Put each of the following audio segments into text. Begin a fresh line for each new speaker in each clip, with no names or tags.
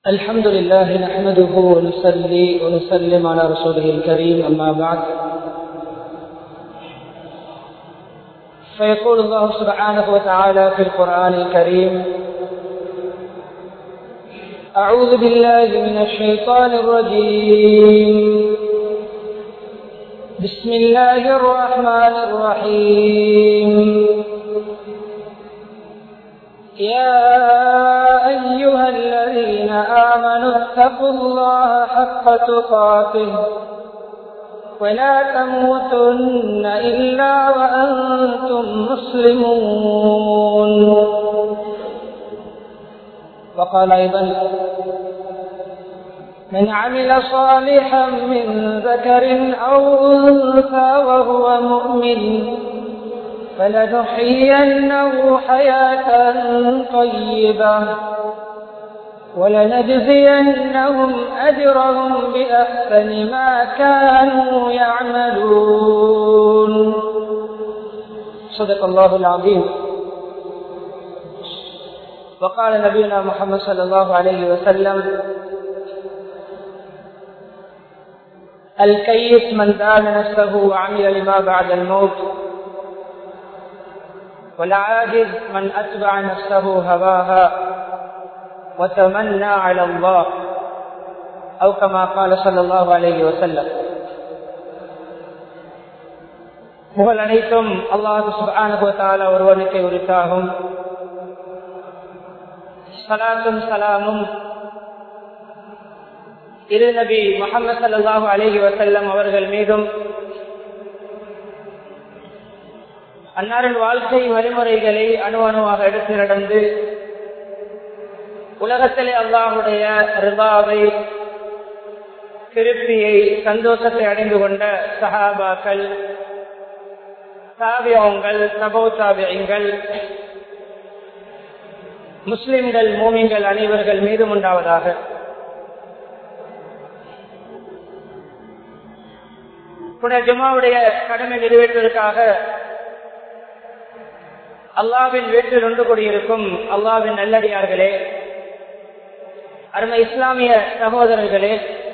الحمد لله نحمده ونصلي ونسلم على رسوله الكريم أما بعد فيقول الله سبحانه وتعالى في القرآن الكريم أعوذ بالله من الشيطان الرجيم بسم الله الرحمن الرحيم يا أيها الذين آمنوا اتقوا الله حق تقاته ولا تموتن إلا وأنتم مسلمون وقال أيضا من عمل صالحا من ذكر أو أنثى وهو مؤمن فلنحيينه حياة طيبة ولنجزينهم أجرهم بأحسن ما كانوا يعملون صدق الله العظيم وقال نبينا محمد صلى الله عليه وسلم الكيس من دان نفسه وعمل لما بعد الموت والعاجز من أتبع نفسه هواها وتمنى على الله أو كما قال صلى الله عليه وسلم புகழ் அனைத்தும் அல்லாஹு சுபானுபவத்தால ஒருவனுக்கு உரித்தாகும் சலாத்தும் சலாமும் இரு நபி முகமது சல்லாஹூ அலஹி வசல்லம் அவர்கள் மீதும் அன்னாரின் வாழ்க்கை வழிமுறைகளை அணு அணுவாக எடுத்து நடந்து உலகத்திலே அல்லாஹுடைய ரிபாவை திருப்தியை சந்தோஷத்தை அடைந்து கொண்ட சஹாபாக்கள் தாபியங்கள் சபோ தாபியங்கள் முஸ்லிம்கள் மூமிங்கள் அனைவர்கள் மீதும் உண்டாவதாக புனர் ஜுமாவுடைய கடமை நிறைவேற்றுவதற்காக அல்லாவின் வீட்டில் ஒன்று கூடியிருக்கும் அல்லாவின் நல்லடியார்களே அருமை இஸ்லாமிய சகோதரர்களே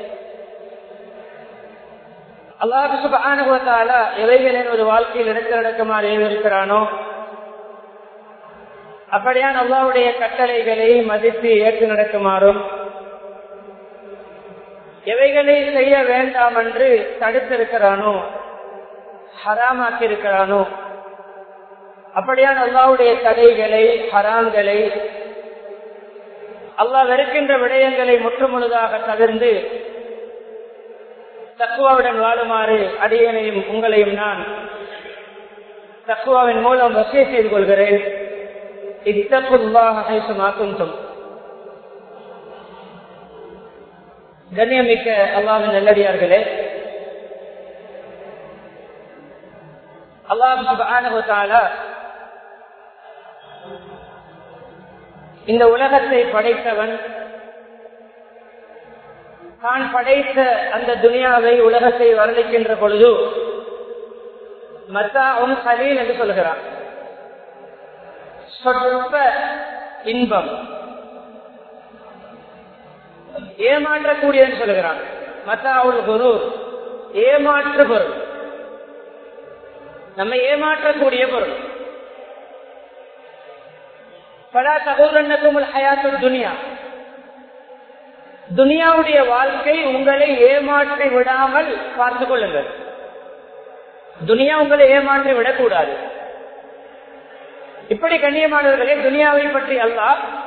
அல்லாஹு சுபானுபவத்தால எவைகளின் ஒரு வாழ்க்கையில் எடுத்து நடக்குமாறு ஏவிருக்கிறானோ அப்படியான் அல்லாவுடைய கட்டளைகளை மதித்து ஏற்று நடக்குமாறும் எவைகளை செய்ய வேண்டாம் என்று தடுத்திருக்கிறானோ ஹராமாக்கி இருக்கிறானோ அப்படியான அல்லாவுடைய தடைகளை ஹராம்களை அல்லாஹ் வெறுக்கின்ற விடயங்களை முற்றுமுழுதாக தவிர்ந்து தக்குவாவுடன் வாழுமாறு அடியனையும் உங்களையும் நான் தக்குவாவின் மூலம் வசதி செய்து கொள்கிறேன் இத்தக்குவாகும் கண்ணியமிக்க அல்லாவின் நல்லடியார்களே அல்லாஹ் இந்த உலகத்தை படைத்தவன் தான் படைத்த அந்த துனியாவை உலகத்தை வர்ணிக்கின்ற பொழுது மத்தா உன் கலீல் என்று சொல்கிறான் சொற்ப இன்பம் ஏமாற்றக்கூடியது சொல்கிறான் மத்தா உள் குரு ஏமாற்று பொருள் நம்ம ஏமாற்றக்கூடிய பொருள் பலா சகோதரனுக்கும் ஹயாத்து துனியா துனியாவுடைய வாழ்க்கை உங்களை ஏமாற்றி விடாமல் பார்த்துக் கொள்ளுங்கள் துனியா உங்களை ஏமாற்றி விடக்கூடாது இப்படி கண்ணியமானவர்களே துனியாவை பற்றி அல்ல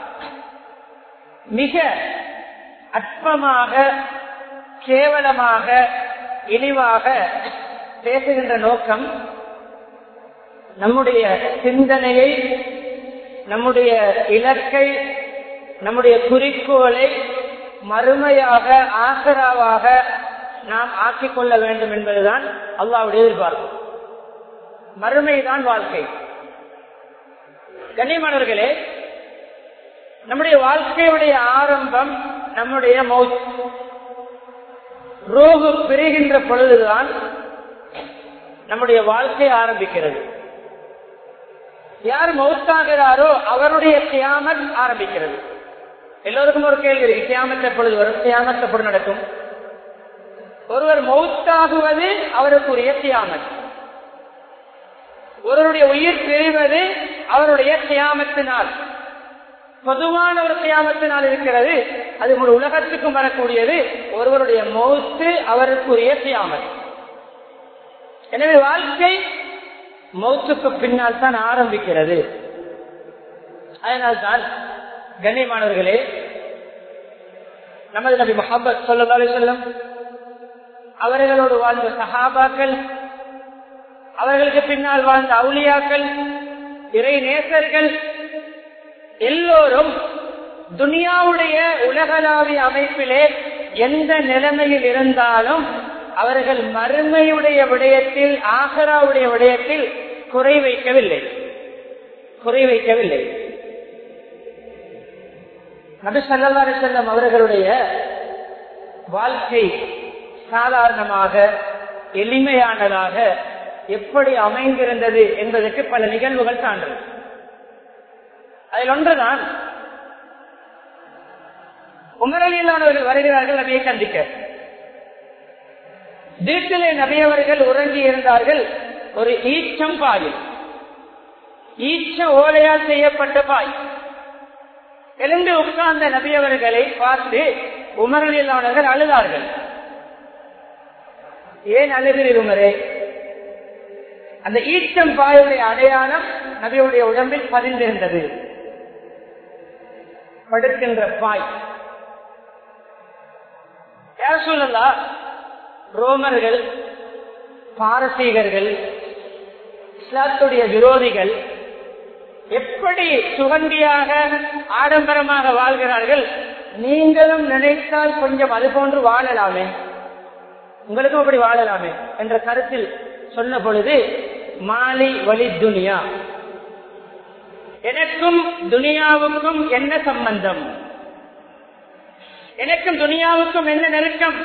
மிக அற்பமாக கேவலமாக இழிவாக பேசுகின்ற நோக்கம் நம்முடைய சிந்தனையை நம்முடைய இலக்கை நம்முடைய குறிக்கோளை மறுமையாக ஆசராவாக நாம் ஆக்கிக் கொள்ள வேண்டும் என்பதுதான் அல்லாவுடைய எதிர்பார்ப்பு மறுமைதான் வாழ்க்கை கண்ணியமானவர்களே நம்முடைய வாழ்க்கையுடைய ஆரம்பம் நம்முடைய மௌத் ரோகு பிரிகின்ற பொழுதுதான் நம்முடைய வாழ்க்கை ஆரம்பிக்கிறது யார் மௌத்தாகிறாரோ அவருடைய கியாமத் ஆரம்பிக்கிறது எல்லோருக்கும் ஒரு கேள்வி இருக்கு கியாமத் எப்பொழுது வரும் கியாமத் எப்பொழுது நடக்கும் ஒருவர் மௌத்தாகுவது அவருக்குரிய கியாமத் ஒருவருடைய உயிர் பிரிவது அவருடைய கியாமத்தினால் பொதுவான ஒரு கியாமத்தினால் இருக்கிறது அது ஒரு உலகத்துக்கும் வரக்கூடியது ஒருவருடைய மௌத்து அவருக்குரிய கியாமத் எனவே வாழ்க்கை மௌத்துக்கு பின்னால் தான் ஆரம்பிக்கிறது அதனால்தான் கண்ணியமானவர்களே நமது நபி முகமது சொல்லா செல்லம் அவர்களோடு வாழ்ந்த சஹாபாக்கள் அவர்களுக்கு பின்னால் வாழ்ந்த அவுளியாக்கள் இறை நேசர்கள் எல்லோரும் துனியாவுடைய உலகளாவிய அமைப்பிலே எந்த நிலைமையில் இருந்தாலும் அவர்கள் மறுமையுடைய விடயத்தில் ஆகராவுடைய விடயத்தில் குறை வைக்கவில்லை குறை வைக்கவில்லை நபி சல்லா செல்லம் அவர்களுடைய வாழ்க்கை சாதாரணமாக எளிமையானதாக எப்படி அமைந்திருந்தது என்பதற்கு பல நிகழ்வுகள் சான்று அதில் ஒன்றுதான் உமரலியலானவர்கள் வருகிறார்கள் நபியை சந்திக்க வீட்டிலே நபியவர்கள் உறங்கி இருந்தார்கள் ஒரு ஈச்சம் பாயில் ஈச்ச ஓலையால் செய்யப்பட்ட பாய் எழுந்து உட்கார்ந்த நபியவர்களை பார்த்து உமரலியலானவர்கள் அழுதார்கள் ஏன் அழுகிறீர் உமரே அந்த ஈச்சம் பாயுடைய அடையாளம் நபியுடைய உடம்பில் பதிந்திருந்தது படுக்கின்ற பாய் யார் சொல்லலா ரோமர்கள் பாரசீகர்கள் இஸ்லாத்துடைய விரோதிகள் எப்படி சுகண்டியாக ஆடம்பரமாக வாழ்கிறார்கள் நீங்களும் நினைத்தால் கொஞ்சம் அது போன்று வாழலாமே உங்களுக்கும் அப்படி வாழலாமே என்ற கருத்தில் சொன்ன பொழுது மாலி வலி துனியா எனக்கும் துனியாவுக்கும் என்ன சம்பந்தம் எனக்கும் துனியாவுக்கும் என்ன நெருக்கம்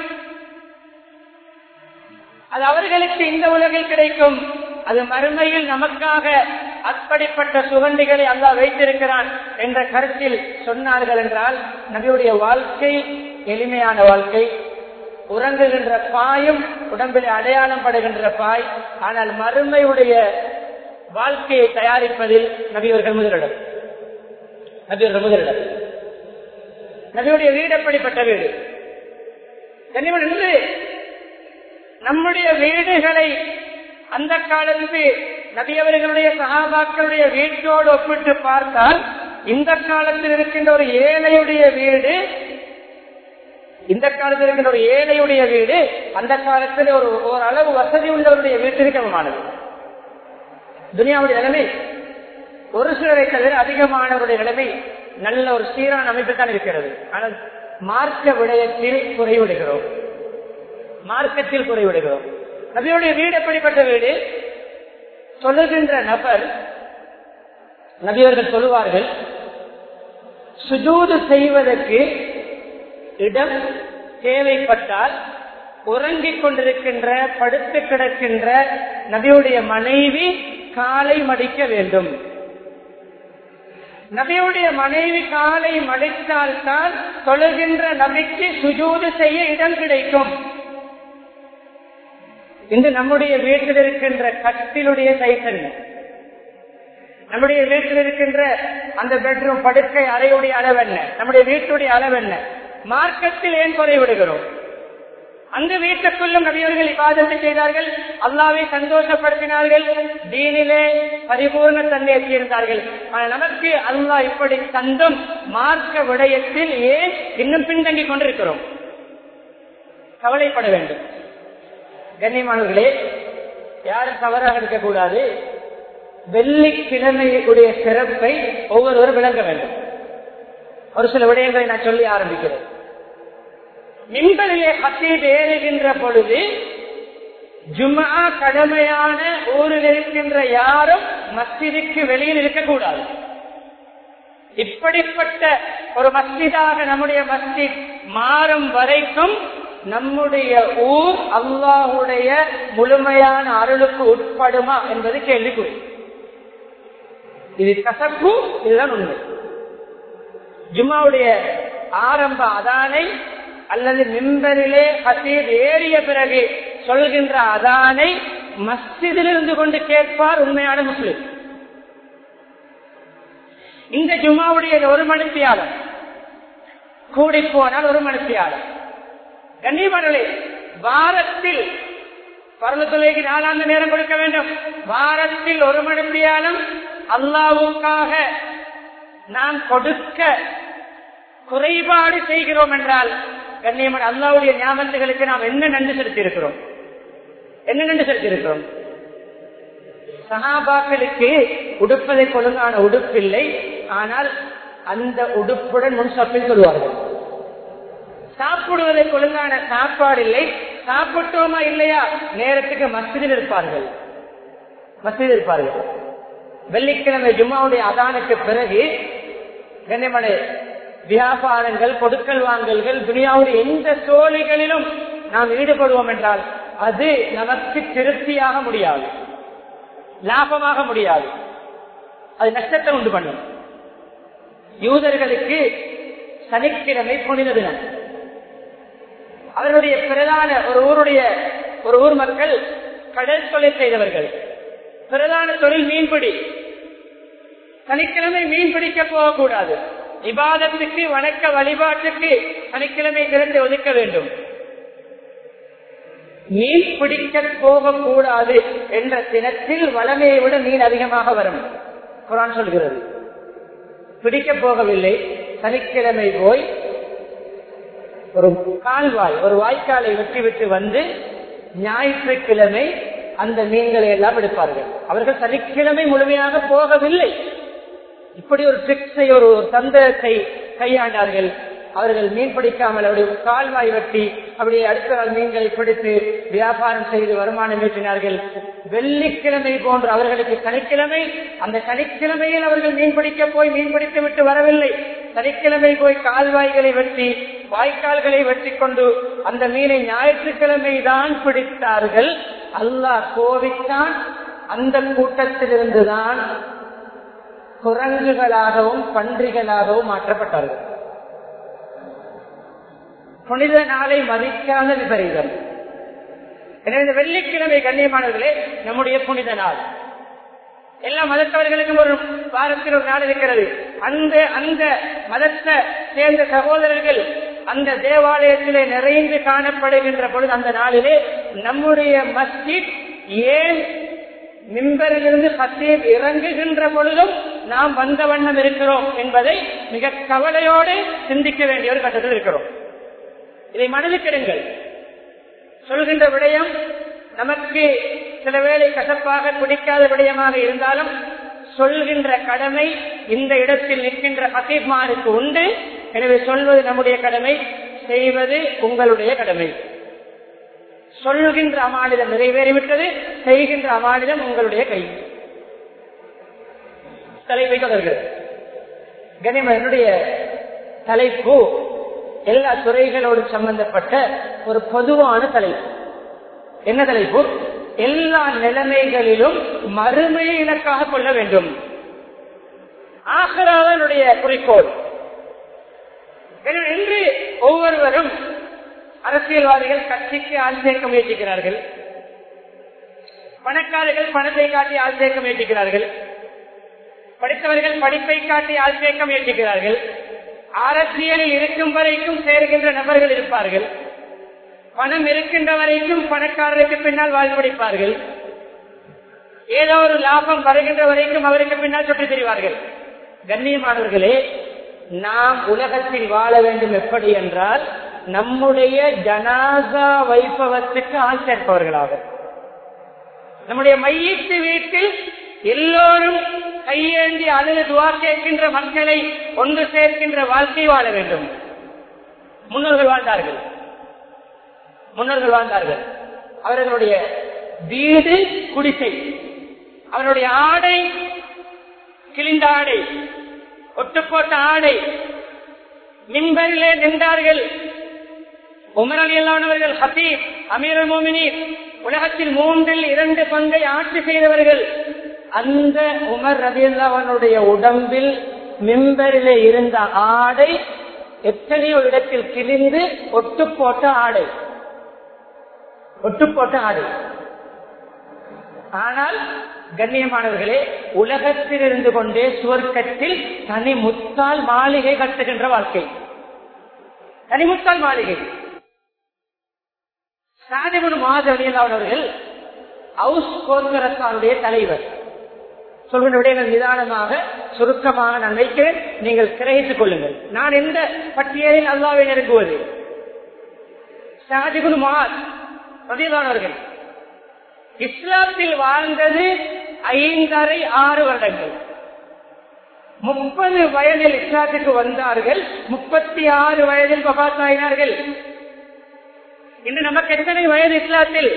அது அவர்களுக்கு இந்த உலகில் கிடைக்கும் அது மறுமையில் நமக்காக அப்படிப்பட்ட சுகண்டிகளை அல்லா வைத்திருக்கிறான் என்ற கருத்தில் சொன்னார்கள் என்றால் நபியுடைய வாழ்க்கை எளிமையான வாழ்க்கை உறங்குகின்ற பாயும் உடம்பில் அடையாளம் படுகின்ற பாய் ஆனால் மறுமையுடைய வாழ்க்கையை தயாரிப்பதில் நபியவர்கள் முதலிடம் நபியவர்கள் முதலிடம் நபியுடைய வீடு எப்படிப்பட்ட வீடு கனிமன் என்று நம்முடைய வீடுகளை அந்த காலத்து நபியவர்களுடைய சகாபாக்களுடைய வீட்டோடு ஒப்பிட்டு பார்த்தால் இந்த காலத்தில் இருக்கின்ற ஒரு ஏழையுடைய வீடு இந்த காலத்தில் இருக்கின்ற ஒரு ஏழையுடைய வீடு அந்த காலத்தில் ஒரு ஓரளவு வசதி உள்ளவருடைய வீட்டிற்கு சமமானது துனியாவுடைய நிலைமை ஒரு சிலரை தவிர அதிகமானவருடைய நிலைமை நல்ல ஒரு சீரான அமைப்பில் தான் இருக்கிறது ஆனால் மார்க்க விடயத்தில் குறைவிடுகிறோம் மார்க்கத்தில் குறைவிடுகிறோம் நபியுடைய வீடு எப்படிப்பட்ட வீடு சொல்லுகின்ற நபர் நபியவர்கள் சொல்லுவார்கள் சுஜூது செய்வதற்கு இடம் தேவைப்பட்டால் உறங்கிக் கொண்டிருக்கின்ற படுத்து கிடக்கின்ற நபியுடைய மனைவி காலை மடிக்க வேண்டும் நபியுடைய மனைவி காலை மடித்தால்தான் தொழுகின்ற நபிக்கு சுஜூது செய்ய இடம் கிடைக்கும் இன்று நம்முடைய வீட்டில் இருக்கின்ற கட்டிலுடைய சைஸ் என்ன நம்முடைய வீட்டில் இருக்கின்ற அந்த பெட்ரூம் படுக்கை அறையுடைய அளவு என்ன நம்முடைய வீட்டுடைய அளவு என்ன மார்க்கத்தில் ஏன் குறைவிடுகிறோம் அந்த வீட்டுக்குள்ளும் நபியவர்கள் இபாதத்தை செய்தார்கள் அல்லாவை சந்தோஷப்படுத்தினார்கள் தீனிலே பரிபூர்ண தன்மை எத்தியிருந்தார்கள் ஆனால் நமக்கு அல்லாஹ் இப்படி தந்தும் மார்க்க விடயத்தில் ஏன் இன்னும் பின்தங்கிக் கொண்டிருக்கிறோம் கவலைப்பட வேண்டும் கண்ணியமானவர்களே யாரும் தவறாக இருக்கக்கூடாது வெள்ளிக்கிழமையுடைய சிறப்பை ஒவ்வொருவரும் விளங்க வேண்டும் ஒரு சில விடயங்களை நான் சொல்லி ஆரம்பிக்கிறேன் மின்பலிலே ஹத்தீப் ஏறுகின்ற பொழுது ஜுமா கடமையான ஊரில் இருக்கின்ற யாரும் மஸ்ஜிதுக்கு வெளியில் இருக்கக்கூடாது இப்படிப்பட்ட ஒரு மஸ்ஜிதாக நம்முடைய மஸ்ஜித் மாறும் வரைக்கும் நம்முடைய ஊர் அல்லாஹுடைய முழுமையான அருளுக்கு உட்படுமா என்பது கேள்விக்குறி இது கசப்பு இதுதான் உண்மை ஜும்மாவுடைய ஆரம்ப அதானை அல்லது மிம்பரிலே ஹசீர் ஏறிய பிறகு சொல்கின்ற அதானை மஸ்ஜிதில் இருந்து கொண்டு கேட்பார் உண்மையான முஸ்லிம் இந்த ஜுமாவுடைய ஒரு மணித்தியாளர் கூடி போனால் ஒரு மணித்தியாளர் கண்ணியமானே வாரத்தில் பரலத்துலைக்கு நாலாந்து நேரம் கொடுக்க வேண்டும் வாரத்தில் ஒரு மணித்தியாலம் அல்லாவுக்காக நாம் கொடுக்க குறைபாடு செய்கிறோம் என்றால் கண்ணியமான அல்லாவுடைய ஞாபகங்களுக்கு நாம் என்ன நன்றி செலுத்தி இருக்கிறோம் என்ன நன்றி செலுத்தி இருக்கிறோம் சகாபாக்களுக்கு உடுப்பதை ஒழுங்கான உடுப்பில்லை ஆனால் அந்த உடுப்புடன் முன் சப்பில் சொல்வார்கள் சாப்பிடுவதற்கு ஒழுங்கான சாப்பாடு இல்லை சாப்பிட்டோமா இல்லையா நேரத்துக்கு மசிதில் இருப்பார்கள் மசிதில் இருப்பார்கள் வெள்ளிக்கிழமை ஜும்மாவுடைய அதானுக்கு பிறகு கண்ணியமான வியாபாரங்கள் கொடுக்கல் வாங்கல்கள் துனியாவுடைய எந்த சோழிகளிலும் நாம் ஈடுபடுவோம் என்றால் அது நமக்கு திருப்தியாக முடியாது லாபமாக முடியாது அது நஷ்டத்தை உண்டு பண்ணும் யூதர்களுக்கு சனிக்கிழமை புனித தினம் அவர்களுடைய பிரதான ஒரு ஊருடைய ஒரு ஊர் மக்கள் கடல் தொழில் செய்தவர்கள் பிரதான தொழில் மீன்பிடி சனிக்கிழமை மீன் பிடிக்க போகக்கூடாது விவாதத்துக்கு வணக்க வழிபாட்டுக்கு சனிக்கிழமை திறந்து ஒதுக்க வேண்டும் மீன் பிடிக்க போகக்கூடாது என்ற தினத்தில் வளமையை விட மீன் அதிகமாக வரும் குரான் சொல்கிறது பிடிக்க போகவில்லை சனிக்கிழமை போய் ஒரு கால்வாய் ஒரு வாய்க்காலை வெட்டிவிட்டு வந்து ஞாயிற்றுக்கிழமை அந்த மீன்களை எல்லாம் எடுப்பார்கள் அவர்கள் சனிக்கிழமை முழுமையாக போகவில்லை இப்படி ஒரு ட்ரிக்ஸை ஒரு தந்திரத்தை கையாண்டார்கள் அவர்கள் மீன் பிடிக்காமல் அவருடைய கால்வாய் வெட்டி அப்படியே அடுத்த நாள் மீன்களை பிடித்து வியாபாரம் செய்து வருமானம் ஈட்டினார்கள் வெள்ளிக்கிழமை போன்று அவர்களுக்கு சனிக்கிழமை அந்த சனிக்கிழமையில் அவர்கள் மீன் பிடிக்க போய் மீன் பிடித்து விட்டு வரவில்லை சனிக்கிழமை போய் கால்வாய்களை வெட்டி வாய்க்கால்களை வெட்டி கொண்டு அந்த மீனை ஞாயிற்றுக்கிழமை தான் பிடித்தார்கள் அல்லாஹ் கோவித்தான் அந்த கூட்டத்திலிருந்துதான் குரங்குகளாகவும் பன்றிகளாகவும் மாற்றப்பட்டார்கள் புனித நாளை மதிக்காத விபரீதம் எனவே இந்த வெள்ளிக்கிழமை கண்ணியமானவர்களே நம்முடைய புனித நாள் எல்லா மதத்தவர்களுக்கும் ஒரு வாரத்தில் ஒரு நாள் இருக்கிறது அந்த அந்த மதத்தை சேர்ந்த சகோதரர்கள் அந்த தேவாலயத்திலே நிறைந்து காணப்படுகின்ற பொழுது அந்த நாளிலே நம்முடைய மஸ்ஜித் ஏன் மிம்பரிலிருந்து பத்தீர் இறங்குகின்ற பொழுதும் நாம் வந்த வண்ணம் இருக்கிறோம் என்பதை மிக கவலையோடு சிந்திக்க வேண்டிய ஒரு கட்டத்தில் இருக்கிறோம் இதை மனதுக்கிடுங்கள் சொல்கின்ற விடயம் நமக்கு சில வேளை கசப்பாக பிடிக்காத விடயமாக இருந்தாலும் சொல்கின்ற கடமை இந்த இடத்தில் நிற்கின்ற ஹசீப்மாருக்கு உண்டு எனவே சொல்வது நம்முடைய கடமை செய்வது உங்களுடைய கடமை சொல்கின்ற அமானிதம் நிறைவேறிவிட்டது செய்கின்ற அமானிதம் உங்களுடைய கை தலைப்பை தொடர்கிறது கனிம என்னுடைய தலைப்பு எல்லா துறைகளோடு சம்பந்தப்பட்ட ஒரு பொதுவான தலைப்பு என்ன தலைப்பு எல்லா நிலைமைகளிலும் மறுமையை இலக்காக கொள்ள வேண்டும் ஆகராதனுடைய குறிக்கோள் என்று ஒவ்வொருவரும் அரசியல்வாதிகள் கட்சிக்கு ஆள் சேர்க்க முயற்சிக்கிறார்கள் பணக்காரர்கள் பணத்தை காட்டி ஆள் சேர்க்க முயற்சிக்கிறார்கள் படித்தவர்கள் படிப்பை காட்டி ஆள் சேர்க்க முயற்சிக்கிறார்கள் அரசியலில் இருக்கும் வரைக்கும் சேர்கின்ற நபர்கள் இருப்பார்கள் பணம் இருக்கின்ற வரைக்கும் பணக்காரருக்கு பின்னால் வாழ்வடைப்பார்கள் ஏதோ ஒரு லாபம் வருகின்ற வரைக்கும் அவருக்கு பின்னால் சுற்றி தெரிவார்கள் கண்ணியமானவர்களே நாம் உலகத்தில் வாழ வேண்டும் எப்படி என்றால் நம்முடைய ஜனாசா வைபவத்துக்கு ஆள் சேர்ப்பவர்களாக நம்முடைய மையத்து வீட்டில் எல்லோரும் கையேந்தி அழுது துவா கேட்கின்ற மக்களை ஒன்று சேர்க்கின்ற வாழ்க்கை வாழ வேண்டும் முன்னோர்கள் வாழ்ந்தார்கள் முன்னோர்கள் வாழ்ந்தார்கள் அவர்களுடைய வீடு குடிசை அவருடைய ஆடை கிழிந்த ஆடை ஒட்டுப்போட்ட ஆடை மின்பரிலே நின்றார்கள் உமர் அலி அல்லானவர்கள் ஹசீப் அமீர் மோமினி உலகத்தில் மூன்றில் இரண்டு பங்கை ஆட்சி செய்தவர்கள் அந்த உமர் ரதியல்லாவனுடைய உடம்பில் மிம்பரிலே இருந்த ஆடை எத்தனையோ இடத்தில் கிழிந்து ஒட்டு போட்ட ஆடை ஒட்டு போட்ட ஆடை ஆனால் கண்ணியமானவர்களே உலகத்தில் இருந்து கொண்டே சுவர்க்கத்தில் தனி முத்தால் மாளிகை கட்டுகின்ற வாழ்க்கை தனி முத்தால் மாளிகை சாதிபுன் மாதவனியல் அவர்கள் ஹவுஸ் கோந்தரத்தாருடைய தலைவர் சொல்கின்ற விடயங்கள் நிதானமாக சுருக்கமாக நான் வைக்கிறேன் நீங்கள் கிரகித்துக் கொள்ளுங்கள் நான் எந்த பட்டியலில் அல்லாவை நெருங்குவது சாதிபுன் மாத் பதிலானவர்கள் இஸ்லாத்தில் வாழ்ந்தது ஐந்தரை ஆறு வருடங்கள் முப்பது வயதில் இஸ்லாத்துக்கு வந்தார்கள் முப்பத்தி ஆறு வயதில் பபாத்தாயினார்கள் இன்று நமக்கு எத்தனை வயது இஸ்லாத்தில்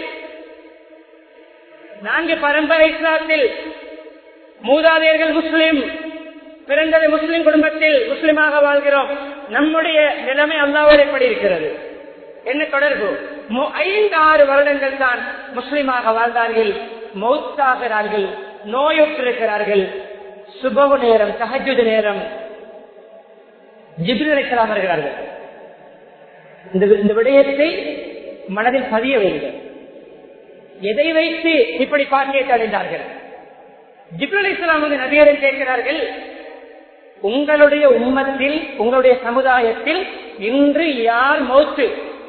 நான்கு பரம்பரை இஸ்லாத்தில் மூதாதையர்கள் முஸ்லிம் பிறந்தது முஸ்லிம் குடும்பத்தில் முஸ்லிமாக வாழ்கிறோம் நம்முடைய நிலைமை அல்லாவோடு எப்படி இருக்கிறது என்ன தொடர்பு ஐந்து ஆறு வருடங்கள் தான் முஸ்லிமாக வாழ்ந்தார்கள் மௌத்தாகிறார்கள் நோயுற்றிருக்கிறார்கள் சுபவு நேரம் தகஜுது நேரம் ஜிபிரலாம் வருகிறார்கள் இந்த விடயத்தை மனதில் பதிய வேண்டும் எதை வைத்து இப்படி பாக்கியத்தை அடைந்தார்கள் ஜிப்ரல் இஸ்லாம் வந்து நபியரை கேட்கிறார்கள் உங்களுடைய உம்மத்தில் உங்களுடைய சமுதாயத்தில் இன்று யார் மௌத்து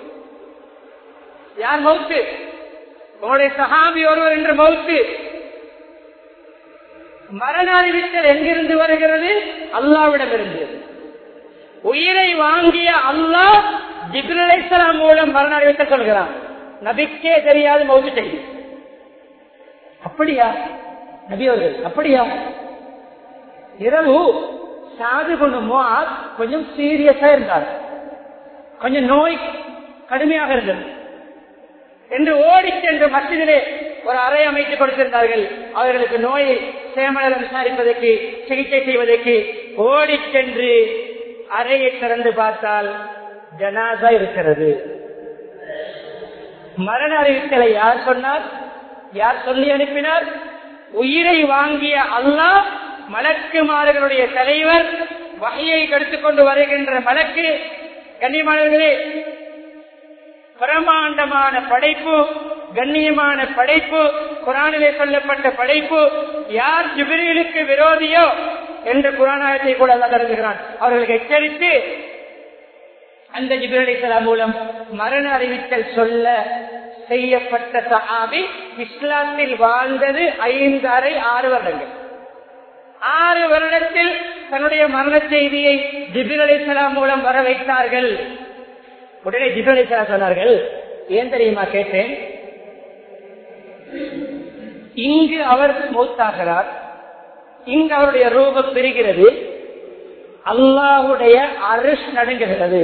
யார் மௌத்து உங்களுடைய சகாபி ஒருவர் என்று மௌத்து மரண அறிவித்தல் எங்கிருந்து வருகிறது அல்லாவிடம் இருந்து உயிரை வாங்கிய அல்லாஹ் ஜிப்ரலாம் மூலம் மரண அறிவித்தல் சொல்கிறான் நபிக்கே தெரியாது மௌத்து செய்தி அப்படியா நபி அவர்கள் அப்படியா இரவு சாது குணமோ கொஞ்சம் சீரியஸா இருந்தார் கொஞ்சம் நோய் கடுமையாக இருந்தது என்று ஓடி சென்று மசிதிலே ஒரு அறை அமைத்து கொடுத்திருந்தார்கள் அவர்களுக்கு நோயை சேமலம் விசாரிப்பதற்கு சிகிச்சை செய்வதற்கு ஓடி சென்று அறையை திறந்து பார்த்தால் ஜனாசா இருக்கிறது மரண அறிவித்தலை யார் சொன்னார் யார் சொல்லி அனுப்பினார் உயிரை வாங்கிய அல்லாஹ் மலக்குமார்களுடைய தலைவர் வகையை கெடுத்துக் கொண்டு வருகின்ற மலக்கு கண்ணியமானவர்களே பிரமாண்டமான படைப்பு கண்ணியமான படைப்பு குரானிலே சொல்லப்பட்ட படைப்பு யார் ஜிபிரிலுக்கு விரோதியோ என்ற குரானாயத்தை கூட அல்ல கருதுகிறான் அவர்களுக்கு எச்சரித்து அந்த ஜிபிரலிசலாம் மூலம் மரண அறிவித்தல் சொல்ல செய்யப்பட்ட சஹாபி இஸ்லாத்தில் வாழ்ந்தது ஐந்து அறை ஆறு வருடங்கள் ஆறு வருடத்தில் தன்னுடைய மரண செய்தியை ஜிபிர் அலிசலாம் மூலம் வர வைத்தார்கள் உடனே ஜிபிர் அலிசலாம் சொன்னார்கள் ஏன் தெரியுமா கேட்டேன் இங்கு அவர் மூத்தாகிறார் இங்கு அவருடைய ரூபம் பெறுகிறது அல்லாஹுடைய அரிஷ் நடுங்குகிறது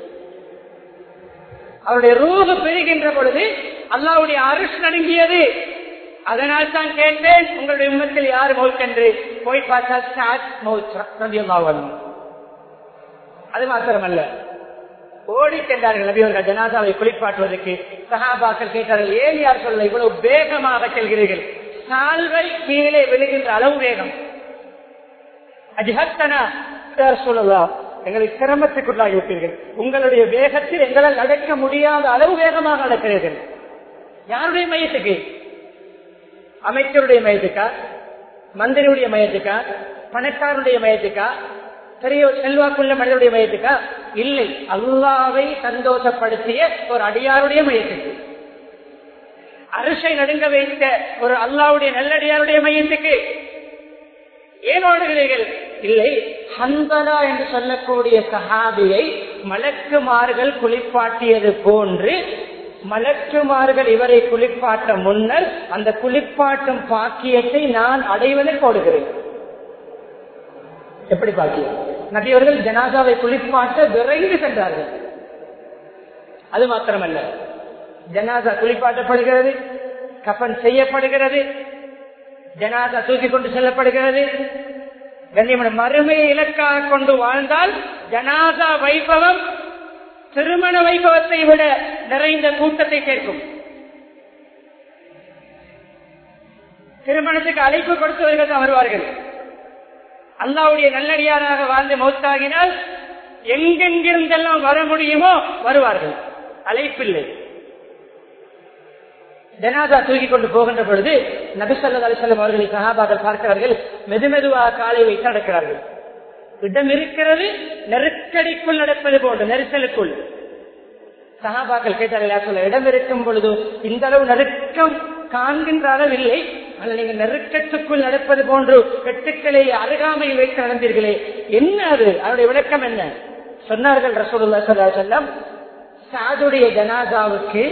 அவருடைய ரூப பெறுகின்ற பொழுது அல்லாவுடைய அரிஷ் நடுங்கியது அதனால் தான் கேட்டேன் உங்களுடைய உண்மத்தில் யார் மவுத் என்று போய் பார்த்தால் அது மாத்திரமல்ல ஓடி சென்றார்கள் நபியவர்கள் ஜனாதாவை குளிப்பாட்டுவதற்கு சகாபாக்கள் கேட்டார்கள் ஏன் யார் சொல்ல இவ்வளவு வேகமாக செல்கிறீர்கள் சால்வை கீழே விழுகின்ற அளவு வேகம் அஜிஹத்தனா சொல்லலாம் எங்களை சிரமத்துக்குள்ளாகி விட்டீர்கள் உங்களுடைய வேகத்தில் எங்களால் நடக்க முடியாத அளவு வேகமாக நடக்கிறீர்கள் யாருடைய மையத்துக்கு அமைச்சருடைய மையத்துக்கா மந்திரியுடைய மையத்துக்கா பணக்காரனுடைய மையத்துக்கா பெரிய செல்வாக்குள்ள மனிதனுடைய மையத்துக்கா இல்லை அல்லாவை சந்தோஷப்படுத்திய ஒரு அடியாருடைய மையத்துக்கு அரசை நடுங்க வைத்த ஒரு அல்லாவுடைய நல்லடியாருடைய மையத்துக்கு ஏன் ஓடுகிறீர்கள் இல்லை ஹந்தலா என்று சொல்லக்கூடிய சஹாபியை மலக்குமார்கள் குளிப்பாட்டியது போன்று மலக்குமார்கள் இவரை குளிப்பாட்ட முன்னர் அந்த குளிப்பாட்டும் பாக்கியத்தை நான் அடைவதற்கு ஓடுகிறேன் எப்படி பாக்கியம் நபியவர்கள் ஜனாதாவை குளிப்பாட்ட விரைந்து சென்றார்கள் அது மாத்திரமல்ல ஜனாதா குளிப்பாட்டப்படுகிறது கப்பன் செய்யப்படுகிறது ஜனாதா தூக்கி கொண்டு செல்லப்படுகிறது கண்ணியமான மறுமையை இலக்காக கொண்டு வாழ்ந்தால் ஜனாதா வைபவம் திருமண வைபவத்தை விட நிறைந்த கூட்டத்தை சேர்க்கும் திருமணத்துக்கு அழைப்பு கொடுத்தவர்கள் தான் வருவார்கள் அல்லாவுடைய நல்லடியாராக வாழ்ந்து மௌத்தாகினால் எங்கெங்கிருந்தெல்லாம் வர முடியுமோ வருவார்கள் அழைப்பில்லை ஜனாதா தூக்கி கொண்டு போகின்ற பொழுது நபிசல்லா அலிசல்லம் அவர்களை சகாபாக்கள் பார்க்கிறார்கள் மெதுமெதுவாக காலை வைத்து நடக்கிறார்கள் இடம் இருக்கிறது நெருக்கடிக்குள் நடப்பது போன்று நெரிசலுக்குள் சகாபாக்கள் கேட்டார்கள் யார் சொல்ல இடம் இருக்கும் பொழுது இந்த அளவு நெருக்கம் காண்கின்ற அளவில்லை ஆனால் நீங்கள் நெருக்கத்துக்குள் நடப்பது போன்று வெட்டுக்களை அருகாமையில் வைத்து நடந்தீர்களே என்ன அது அதனுடைய விளக்கம் என்ன சொன்னார்கள் ரசூலுல்லா ஸல்லல்லாஹு அலைஹி வஸல்லம் சாதுடைய ஜனாதாவுக்கு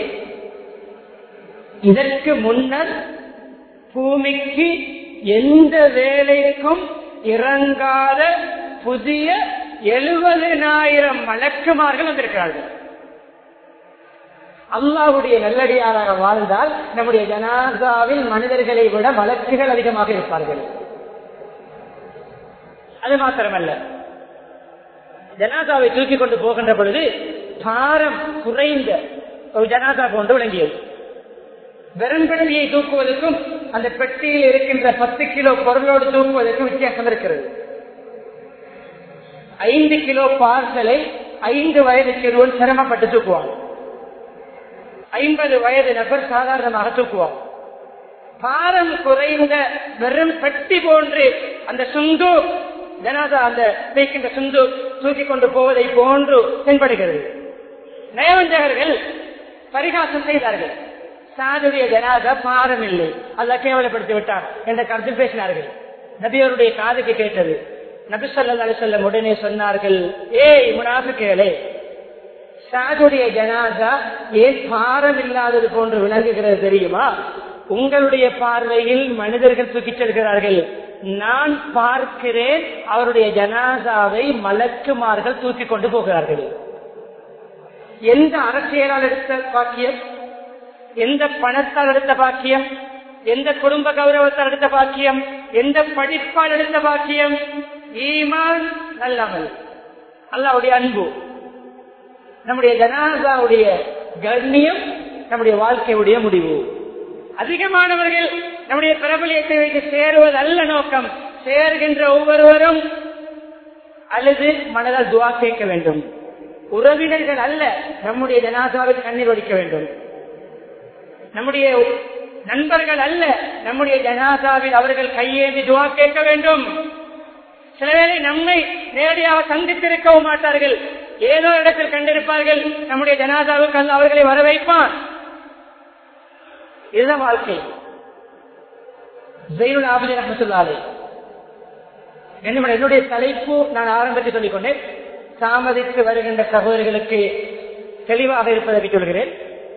இதற்கு முன்னர் பூமிக்கு எந்த வேலைக்கும் இறங்காத புதிய எழுபதினாயிரம் மலக்குமார்கள் வந்திருக்கிறார்கள் அல்லாஹுடைய நல்லடியாராக வாழ்ந்தால் நம்முடைய ஜனாதாவில் மனிதர்களை விட வழக்குகள் அதிகமாக இருப்பார்கள் அது மாத்திரமல்ல ஜனாதாவை தூக்கி கொண்டு போகின்ற பொழுது பாரம் குறைந்த ஒரு ஜனாதா போன்று விளங்கியது வெறும்பெட்டியை தூக்குவதற்கும் அந்த பெட்டியில் இருக்கின்ற பத்து கிலோ பொருளோடு தூக்குவதற்கும் வித்தியாசம் இருக்கிறது ஐந்து கிலோ பார்சலை ஐந்து வயது சிறுவன் சிரமப்பட்டு தூக்குவான் ஐம்பது வயது நபர் சாதாரணமாக தூக்குவார் பாரம் குறைந்த வெறும் பெட்டி போன்று அந்த சுந்து ஜனாதா அந்த வைக்கின்ற சுந்து தூக்கி கொண்டு போவதை போன்று தென்படுகிறது நயவஞ்சகர்கள் பரிகாசம் செய்தார்கள் சாதுடைய ஜனாதா பாரம் இல்லை அல்ல கேவலப்படுத்தி விட்டார் என்ற கருத்தில் பேசினார்கள் நபியருடைய காதுக்கு கேட்டது நபி சொல்லா செல்லம் உடனே சொன்னார்கள் ஏய் முனாஃபிக்கேளே சாதுடைய ஜனாதா ஏன் பாரம் இல்லாதது போன்று விளங்குகிறது தெரியுமா உங்களுடைய பார்வையில் மனிதர்கள் தூக்கிச் செல்கிறார்கள் நான் பார்க்கிறேன் அவருடைய ஜனாதாவை மலக்குமார்கள் தூக்கி கொண்டு போகிறார்கள் எந்த அரசியலால் எடுத்த பாக்கியம் எந்த பணத்தால் எடுத்த பாக்கியம் எந்த குடும்ப கௌரவத்தால் எடுத்த பாக்கியம் எந்த படிப்பால் எடுத்த பாக்கியம் ஈமான் நல்லமல் அல்லாவுடைய அன்பு நம்முடைய ஜனாதாவுடைய கண்ணியம் நம்முடைய வாழ்க்கையுடைய முடிவு அதிகமானவர்கள் நம்முடைய பிரபலியத்தை வைத்து சேருவது அல்ல நோக்கம் சேர்கின்ற ஒவ்வொருவரும் அல்லது மனதால் துவா கேட்க வேண்டும் உறவினர்கள் அல்ல நம்முடைய ஜனாதாவில் கண்ணீர் ஒடிக்க வேண்டும் நம்முடைய நண்பர்கள் அல்ல நம்முடைய ஜனாதாவில் அவர்கள் கையேந்தி துவா கேட்க வேண்டும் சில வேளை நம்மை நேரடியாக சந்தித்திருக்கவும் மாட்டார்கள் ஏதோ இடத்தில் கண்டிருப்பார்கள் நம்முடைய ஜனாதாவுக்கு அல்ல அவர்களை வர வைப்பான் இதுதான் வாழ்க்கை ஜெயிலுல் ஆபிதி ரஹமத்துல்லாலே என்னுடைய தலைப்பு நான் ஆரம்பத்தில் சொல்லிக் கொண்டேன் தாமதித்து வருகின்ற சகோதரிகளுக்கு தெளிவாக இருப்பதற்கு சொல்கிறேன்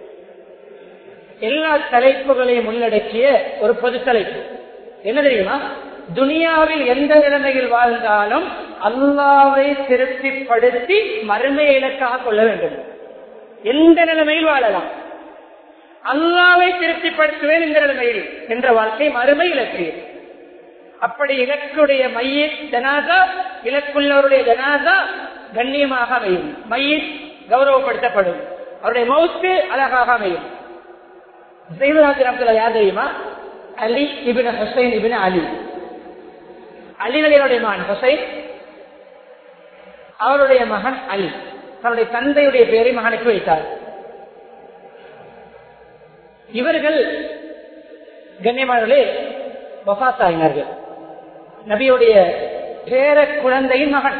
எல்லா தலைப்புகளையும் உள்ளடக்கிய ஒரு பொது தலைப்பு என்ன தெரியுமா துனியாவில் எந்த நிலைமையில் வாழ்ந்தாலும் அல்லாவை திருப்திப்படுத்தி மறுமை இலக்காக கொள்ள வேண்டும் எந்த நிலைமையில் வாழலாம் அல்லாவை திருப்திப்படுத்துவேன் இந்த நிலைமையில் என்ற வாழ்க்கை மறுமை இலக்கு அப்படி இலக்குடைய மைய ஜனாதா இலக்குள்ளவருடைய ஜனாதா கண்ணியமாக அமையும் மையத் கௌரவப்படுத்தப்படும் அவருடைய மௌத்து அழகாக அமையும் செய்வதாத்திரத்தில் யார் தெரியுமா Ali ibn Hussain ibn Ali அலிகளினுடைய மகன் ஹுசைன் அவருடைய மகன் அலி தன்னுடைய தந்தையுடைய பெயரை மகனுக்கு வைத்தார் இவர்கள் கண்ணியமானவர்களே வபாத்தாயினார்கள் நபியுடைய பேர குழந்தையின் மகன்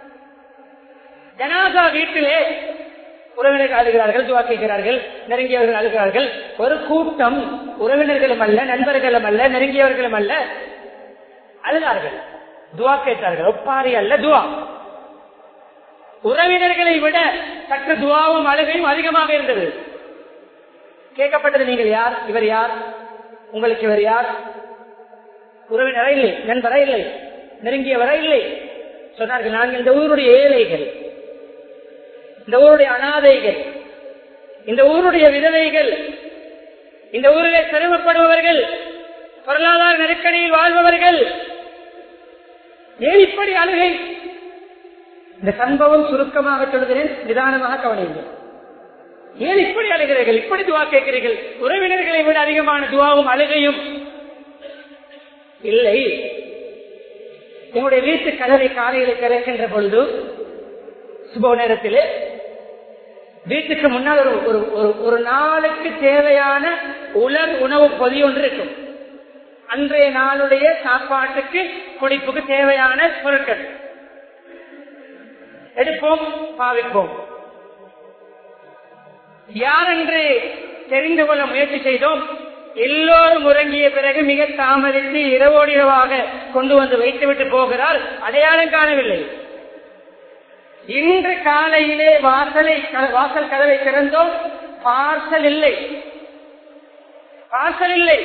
ஜனாதா வீட்டிலே உறவினர்கள் அழுகிறார்கள் துவா கேட்கிறார்கள் நெருங்கியவர்கள் அழுகிறார்கள் ஒரு கூட்டம் உறவினர்களும் அல்ல நண்பர்களும் அல்ல நெருங்கியவர்களும் அல்ல அழுதார்கள் துவா கேட்டார்கள் ஒப்பாரி அல்ல துவா உறவினர்களை விட சற்று துவாவும் அழுகையும் அதிகமாக இருந்தது கேட்கப்பட்டது நீங்கள் யார் இவர் யார் உங்களுக்கு இவர் யார் உறவினரா இல்லை நண்பரா இல்லை நெருங்கியவரா இல்லை சொன்னார்கள் நாங்கள் இந்த ஊருடைய ஏழைகள் இந்த ஊருடைய அனாதைகள் இந்த ஊருடைய விதவைகள் இந்த ஊரிலே சிரமப்படுபவர்கள் பொருளாதார நெருக்கடியில் வாழ்பவர்கள் ஏன் இப்படி அழுகை இந்த சம்பவம் சுருக்கமாக சொல்கிறேன் நிதானமாக கவனியுங்கள் ஏன் இப்படி அழுகிறீர்கள் இப்படி துவா கேட்கிறீர்கள் உறவினர்களை விட அதிகமான துவாவும் அழுகையும் இல்லை எங்களுடைய வீட்டு கதவை காலையில் திறக்கின்ற பொழுது சுப நேரத்திலே வீட்டுக்கு முன்னால் ஒரு ஒரு ஒரு ஒரு நாளுக்கு தேவையான உலர் உணவு பொதி ஒன்று இருக்கும் அன்றைய நாளுடைய சாப்பாட்டுக்கு குடிப்புக்கு தேவையான பொருட்கள் எடுப்போம் பாவிப்போம் யார் என்று தெரிந்து கொள்ள முயற்சி செய்தோம் எல்லோரும் உறங்கிய பிறகு மிக தாமதித்து இரவோடு இரவாக கொண்டு வந்து வைத்துவிட்டு போகிறார் அடையாளம் காணவில்லை இன்று காலையிலே வாசலை வாசல் கதவை திறந்தோம் பார்சல் இல்லை பார்சல் இல்லை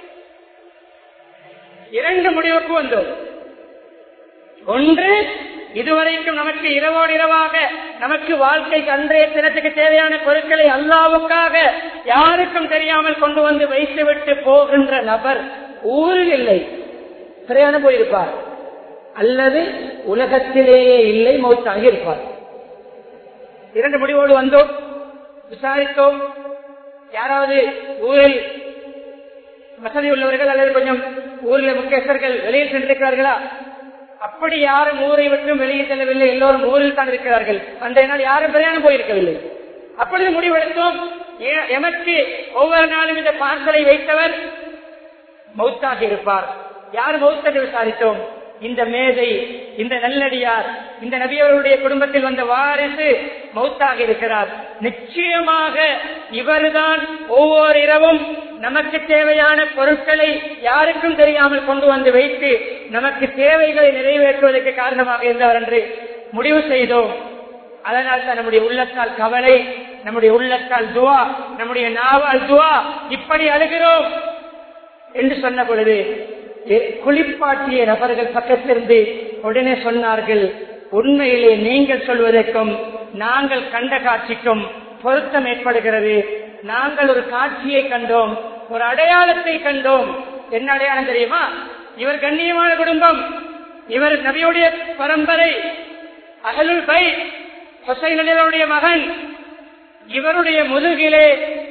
இரண்டு முடிவுக்கு வந்தோம் ஒன்று இதுவரைக்கும் நமக்கு இரவோடு இரவாக நமக்கு வாழ்க்கைக்கு அன்றைய தினத்துக்கு தேவையான பொருட்களை அல்லாவுக்காக யாருக்கும் தெரியாமல் கொண்டு வந்து வைத்துவிட்டு போகின்ற நபர் ஊரில் இல்லை பிரயாணம் போயிருப்பார் அல்லது உலகத்திலேயே இல்லை மௌத்தாகி இருப்பார் இரண்டு முடிவோடு வந்தோம் விசாரித்தோம் யாராவது ஊரில் வசதி உள்ளவர்கள் அல்லது கொஞ்சம் ஊரில் முக்கியஸ்தர்கள் வெளியில் சென்றிருக்கிறார்களா அப்படி யாரும் ஊரை விட்டும் வெளியே செல்லவில்லை எல்லோரும் ஊரில் தான் இருக்கிறார்கள் அன்றைய நாள் யாரும் பிரயாணம் போயிருக்கவில்லை அப்பொழுது முடிவெடுத்தோம் எமக்கு ஒவ்வொரு நாளும் இந்த பார்சலை வைத்தவர் மௌத்தாகி இருப்பார் யார் மௌத்தஎன்று விசாரித்தோம் இந்த மேதை இந்த நல்லடியார் இந்த நபியவருடைய குடும்பத்தில் வந்த வாரிசு மௌத்தாக இருக்கிறார் நிச்சயமாக இவர்தான் ஒவ்வொரு இரவும் நமக்கு தேவையான பொருட்களை யாருக்கும் தெரியாமல் கொண்டு வந்து வைத்து நமக்கு தேவைகளை நிறைவேற்றுவதற்கு காரணமாக இருந்தவர் என்று முடிவு செய்தோம் அதனால் தான் நம்முடைய உள்ளத்தால் கவலை நம்முடைய உள்ளத்தால் துவா நம்முடைய நாவால் துவா இப்படி அழுகிறோம் என்று சொன்ன பொழுது குளிப்பாட்டிய நபர்கள் பக்கத்திலிருந்து உடனே சொன்னார்கள் உண்மையிலே நீங்கள் சொல்வதற்கும் நாங்கள் கண்ட காட்சிக்கும் பொருத்தம் ஏற்படுகிறது நாங்கள் ஒரு காட்சியை கண்டோம் ஒரு அடையாளத்தை கண்டோம் என்ன அடையாளம் தெரியுமா இவர் கண்ணியமான குடும்பம் இவர் நபியுடைய பரம்பரை அகலுல் பை ஹொசைனுடைய மகன் இவருடைய முதுகிலே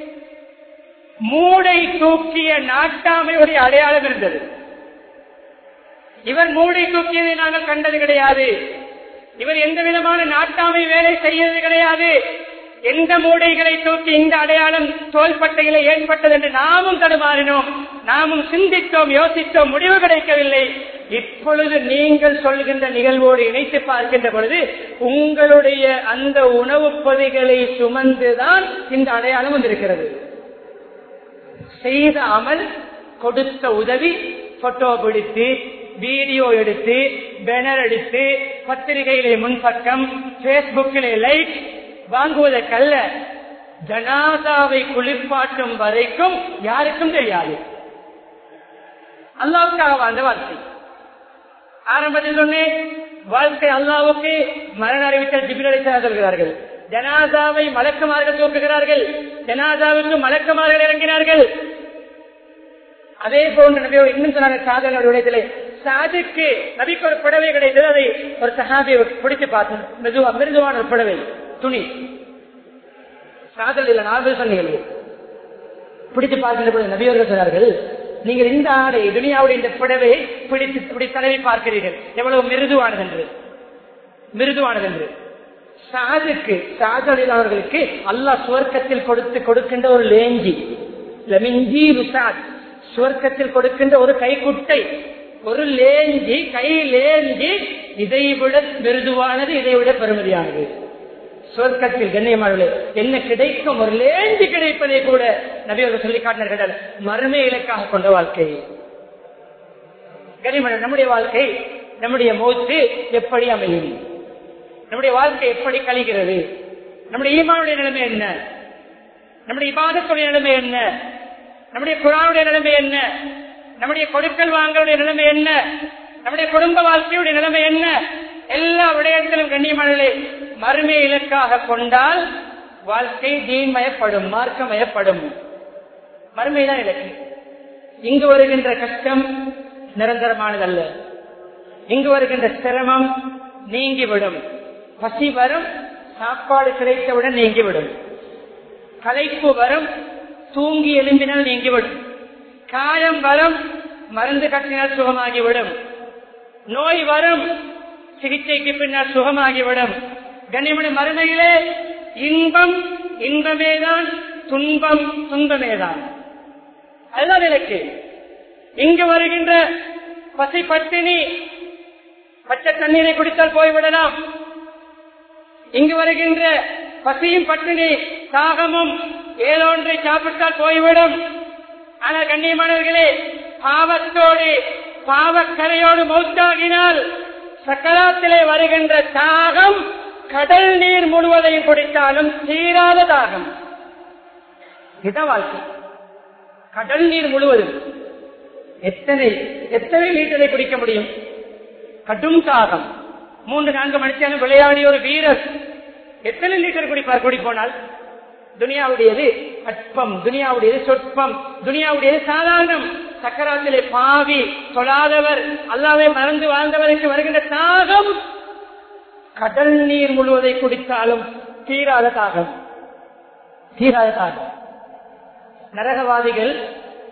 மூடை தூக்கிய நாட்டாமையுடைய அடையாளம் இருந்தது இவர் மூடை தூக்கியதை நாங்கள் கண்டது கிடையாது இவர் எந்த விதமான நாட்டாமை வேலை செய்யறது கிடையாது எந்த மூடைகளை தூக்கி இந்த அடையாளம் தோள்பட்டையில ஏற்பட்டது என்று நாமும் தடுமாறினோம் நாமும் சிந்தித்தோம் யோசித்தோம் முடிவு கிடைக்கவில்லை இப்பொழுது நீங்கள் சொல்கின்ற நிகழ்வோடு இணைத்து பார்க்கின்ற பொழுது உங்களுடைய அந்த உணவு பொதிகளை சுமந்துதான் இந்த அடையாளம் வந்திருக்கிறது செய்த அமல் கொடுத்த உதவி போட்டோ பிடித்து வீடியோ எடுத்து பேனர் எடுத்து பத்திரிகையிலே முன்பக்கம் பேஸ்புக்கிலே லைக் வாங்குவதற்கல்ல ஜனாதாவை குளிப்பாட்டும் வரைக்கும் யாருக்கும் தெரியாது அல்லாவுக்காக வாழ்ந்த வாழ்க்கை ஆரம்பத்தில் சொன்னேன் வாழ்க்கை அல்லாவுக்கு மரண அறிவித்தல் ஜிபிரளித்தாக சொல்கிறார்கள் ஜனாதாவை மலக்குமார்கள் தூக்குகிறார்கள் ஜனாதாவுக்கு மலக்குமார்கள் இறங்கினார்கள் அதே போன்ற நபியோ இன்னும் சொன்னாங்க சாதனோட விடயத்திலே சாதுக்கு நபிக்கு ஒரு புடவை கிடைத்தது அதை ஒரு சஹாபியை பிடித்து பார்த்தோம் மெதுவா மிருதுவான ஒரு புடவை துணி சாதல் இல்ல நாலு சொன்னீங்க பிடித்து பார்க்கின்ற பொழுது நபியவர்கள் சொன்னார்கள் நீங்கள் இந்த ஆடை துனியாவுடைய இந்த புடவையை பிடித்து இப்படி தடவி பார்க்கிறீர்கள் எவ்வளவு மிருதுவானது என்று மிருதுவானது என்று சாதுக்கு சாதலிலானவர்களுக்கு அல்லாஹ் சுவர்க்கத்தில் கொடுத்து கொடுக்கின்ற ஒரு லேஞ்சி லமிஞ்சி ருசாத் சுவர்க்கத்தில் கொடுக்கின்ற ஒரு கைக்குட்டை ஒரு லேஞ்சி கை லேஞ்சி இதை விட மிருதுவானது இதை விட பெருமதியானது சொர்க்கத்தில் கண்ணியமானவர்களே என்ன கிடைக்கும் ஒரு லேஞ்சி கிடைப்பதை கூட நபியவர்கள் சொல்லி காட்டினார்கள் மறுமை இலக்காக கொண்ட வாழ்க்கை கனிமன நம்முடைய வாழ்க்கை நம்முடைய மூச்சு எப்படி அமையும் நம்முடைய வாழ்க்கை எப்படி கழிகிறது நம்முடைய ஈமானுடைய நிலைமை என்ன நம்முடைய இபாதத்துடைய நிலைமை என்ன நம்முடைய குரானுடைய நிலைமை என்ன நம்முடைய கொடுக்கல் வாங்கலுடைய நிலைமை என்ன நம்முடைய குடும்ப வாழ்க்கையுடைய நிலைமை என்ன எல்லா விடயத்திலும் கண்ணியமானே மறுமை இலக்காக கொண்டால் வாழ்க்கை தீன்மயப்படும் மார்க்கமயப்படும் மறுமைதான் இலக்கு இங்கு வருகின்ற கஷ்டம் நிரந்தரமானதல்ல இங்கு வருகின்ற சிரமம் நீங்கிவிடும் பசி வரும் சாப்பாடு கிடைத்தவுடன் நீங்கிவிடும் கலைப்பு வரும் தூங்கி எழும்பினால் நீங்கிவிடும் காயம் வரும் மருந்து கட்டினால் சுகமாகிவிடும் நோய் வரும் சிகிச்சைக்கு பின்னால் சுகமாகிவிடும் கண்ணியமணி மறுமையிலே இன்பம் இன்பமேதான் துன்பம் துன்பமேதான் அதுதான் எனக்கு இங்கு வருகின்ற பசி பட்டினி பச்சை தண்ணீரை குடித்தால் போய்விடலாம் இங்கு வருகின்ற பசியும் பட்டினி தாகமும் ஏதோன்றை சாப்பிட்டால் போய்விடும் ஆனால் கண்ணியமானவர்களே பாவத்தோடு பாவக்கரையோடு மௌத்தாகினால் சக்கராத்திலே வருகின்ற தாகம் கடல் நீர் முழுவதையும் குடித்தாலும் தீராத தாகம் இதான் வாழ்க்கை கடல் நீர் முழுவதும் எத்தனை எத்தனை லிட்டரை குடிக்க முடியும் கடும் தாகம் மூன்று நான்கு மணிச்சாலும் விளையாடிய ஒரு வீரர் எத்தனை லிட்டர் குடிப்பார் குடிப்போனால் துனியாவுடையது அற்பம் துனியாவுடையது சொற்பம் துனியாவுடையது சாதாரணம் சக்கராத்திலே பாவி தொழாதவர் அல்லாவே மறந்து வாழ்ந்தவருக்கு வருகின்ற தாகம் கடல் நீர் முழுவதை குடித்தாலும் தீராத தாகம் தீராத தாகம் நரகவாதிகள்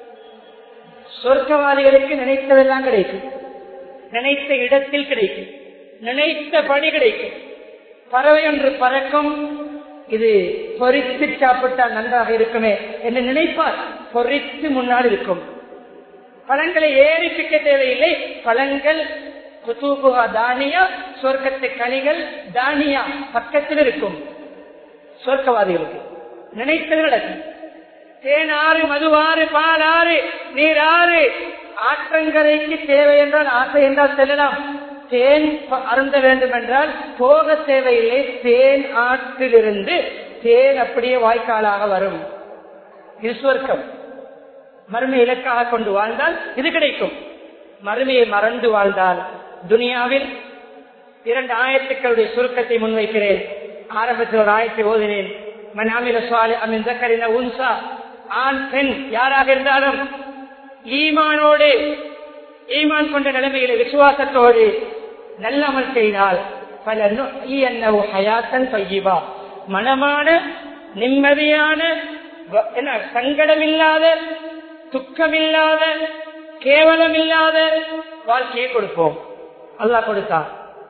சொர்க்கவாதிகளுக்கு நினைத்ததெல்லாம் கிடைக்கும் நினைத்த இடத்தில் கிடைக்கும் நினைத்த பணி கிடைக்கும் பறவை ஒன்று பறக்கும் இது பொறித்து சாப்பிட்டால் நன்றாக இருக்குமே என்று நினைப்பார் பொறித்து முன்னால் இருக்கும் பழங்களை ஏறி பிக்க தேவையில்லை பழங்கள் குத்தூபுகா தானியா சொர்க்கத்து கனிகள் தானியா பக்கத்தில் இருக்கும் சொர்க்கவாதிகளுக்கு நினைத்தது நடக்கும் தேனாறு மதுவாறு பாலாறு நீராறு ஆற்றங்கரைக்கு தேவை என்றால் ஆசை என்றால் செல்லலாம் தேன் அருந்த வேண்டும் என்றால் போக தேவையில்லை தேன் ஆற்றிலிருந்து தேன் அப்படியே வாய்க்காலாக வரும் இது சுவர்க்கம் மறுமை இலக்காக கொண்டு வாழ்ந்தால் இது கிடைக்கும் மறுமையை மறந்து வாழ்ந்தால் துனியாவில் இரண்டு ஆயத்துக்களுடைய சுருக்கத்தை முன்வைக்கிறேன் ஆரம்பத்தில் ஒரு ஆயத்தை ஓதினேன் மனாமில சுவாலி அமின் ஜக்கரின உன்சா ஆண் பெண் யாராக இருந்தாலும் ஈமானோடு ஈமான் கொண்ட நிலைமையில விசுவாசத்தோடு நல்லமல் செய்தால் பல ஹயாத்தன் பையிவா மனமான நிம்மதியான என்ன சங்கடமில்லாத துக்கமில்லாத கேவலமில்லாத வாழ்க்கையை கொடுப்போம் அல்லாஹ் கொடுத்தார்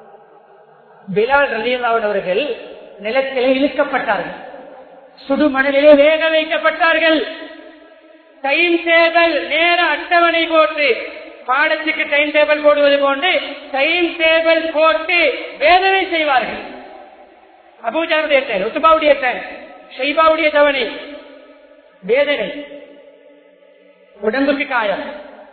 பிலால் ரலியல்லாவன் அவர்கள் நிலத்திலே இழுக்கப்பட்டார்கள் சுடுமணலிலே வேக வைக்கப்பட்டார்கள் டைம் டேபிள் நேர அட்டவணை போட்டு பாடத்துக்கு டைம் டேபிள் போடுவது போன்று டைம் டேபிள் போட்டு வேதனை செய்வார்கள் அபூஜாவுடைய டைம் உத்துபாவுடைய டைம் ஷைபாவுடைய தவணை வேதனை உடம்புக்கு காயம்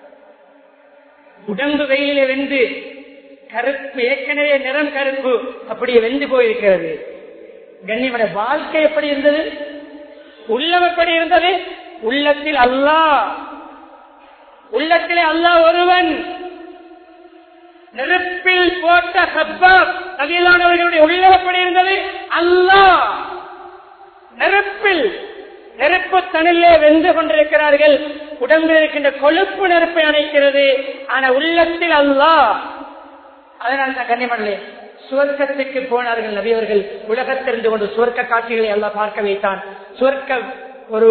உடம்பு வெயிலே வெந்து கருப்பு ஏற்கனவே நிறம் கருப்பு அப்படியே வெந்து போயிருக்கிறது கண்ணியமட வாழ்க்கை எப்படி இருந்தது உள்ளம் எப்படி இருந்தது உள்ளத்தில் அல்லாஹ் உள்ளத்திலே அல்லாஹ் ஒருவன் நெருப்பில் போட்ட ஹப்பாப் நதியிலானவர்களுடைய உள்ளம் எப்படி இருந்தது அல்லாஹ் நெருப்பில் நெருப்பு தனிலே வெந்து கொண்டிருக்கிறார்கள் உடம்பில் இருக்கின்ற கொழுப்பு நெருப்பை அணைக்கிறது ஆனா உள்ளத்தில் அல்லாஹ் அதனால் தான் கண்ணிமணலே சுவர்க்கத்துக்கு போனார்கள் நபியவர்கள் உலகத்திலிருந்து கொண்டு சுவர்க்க காட்சிகளை எல்லாம் பார்க்க வைத்தான் சுவர்க்க ஒரு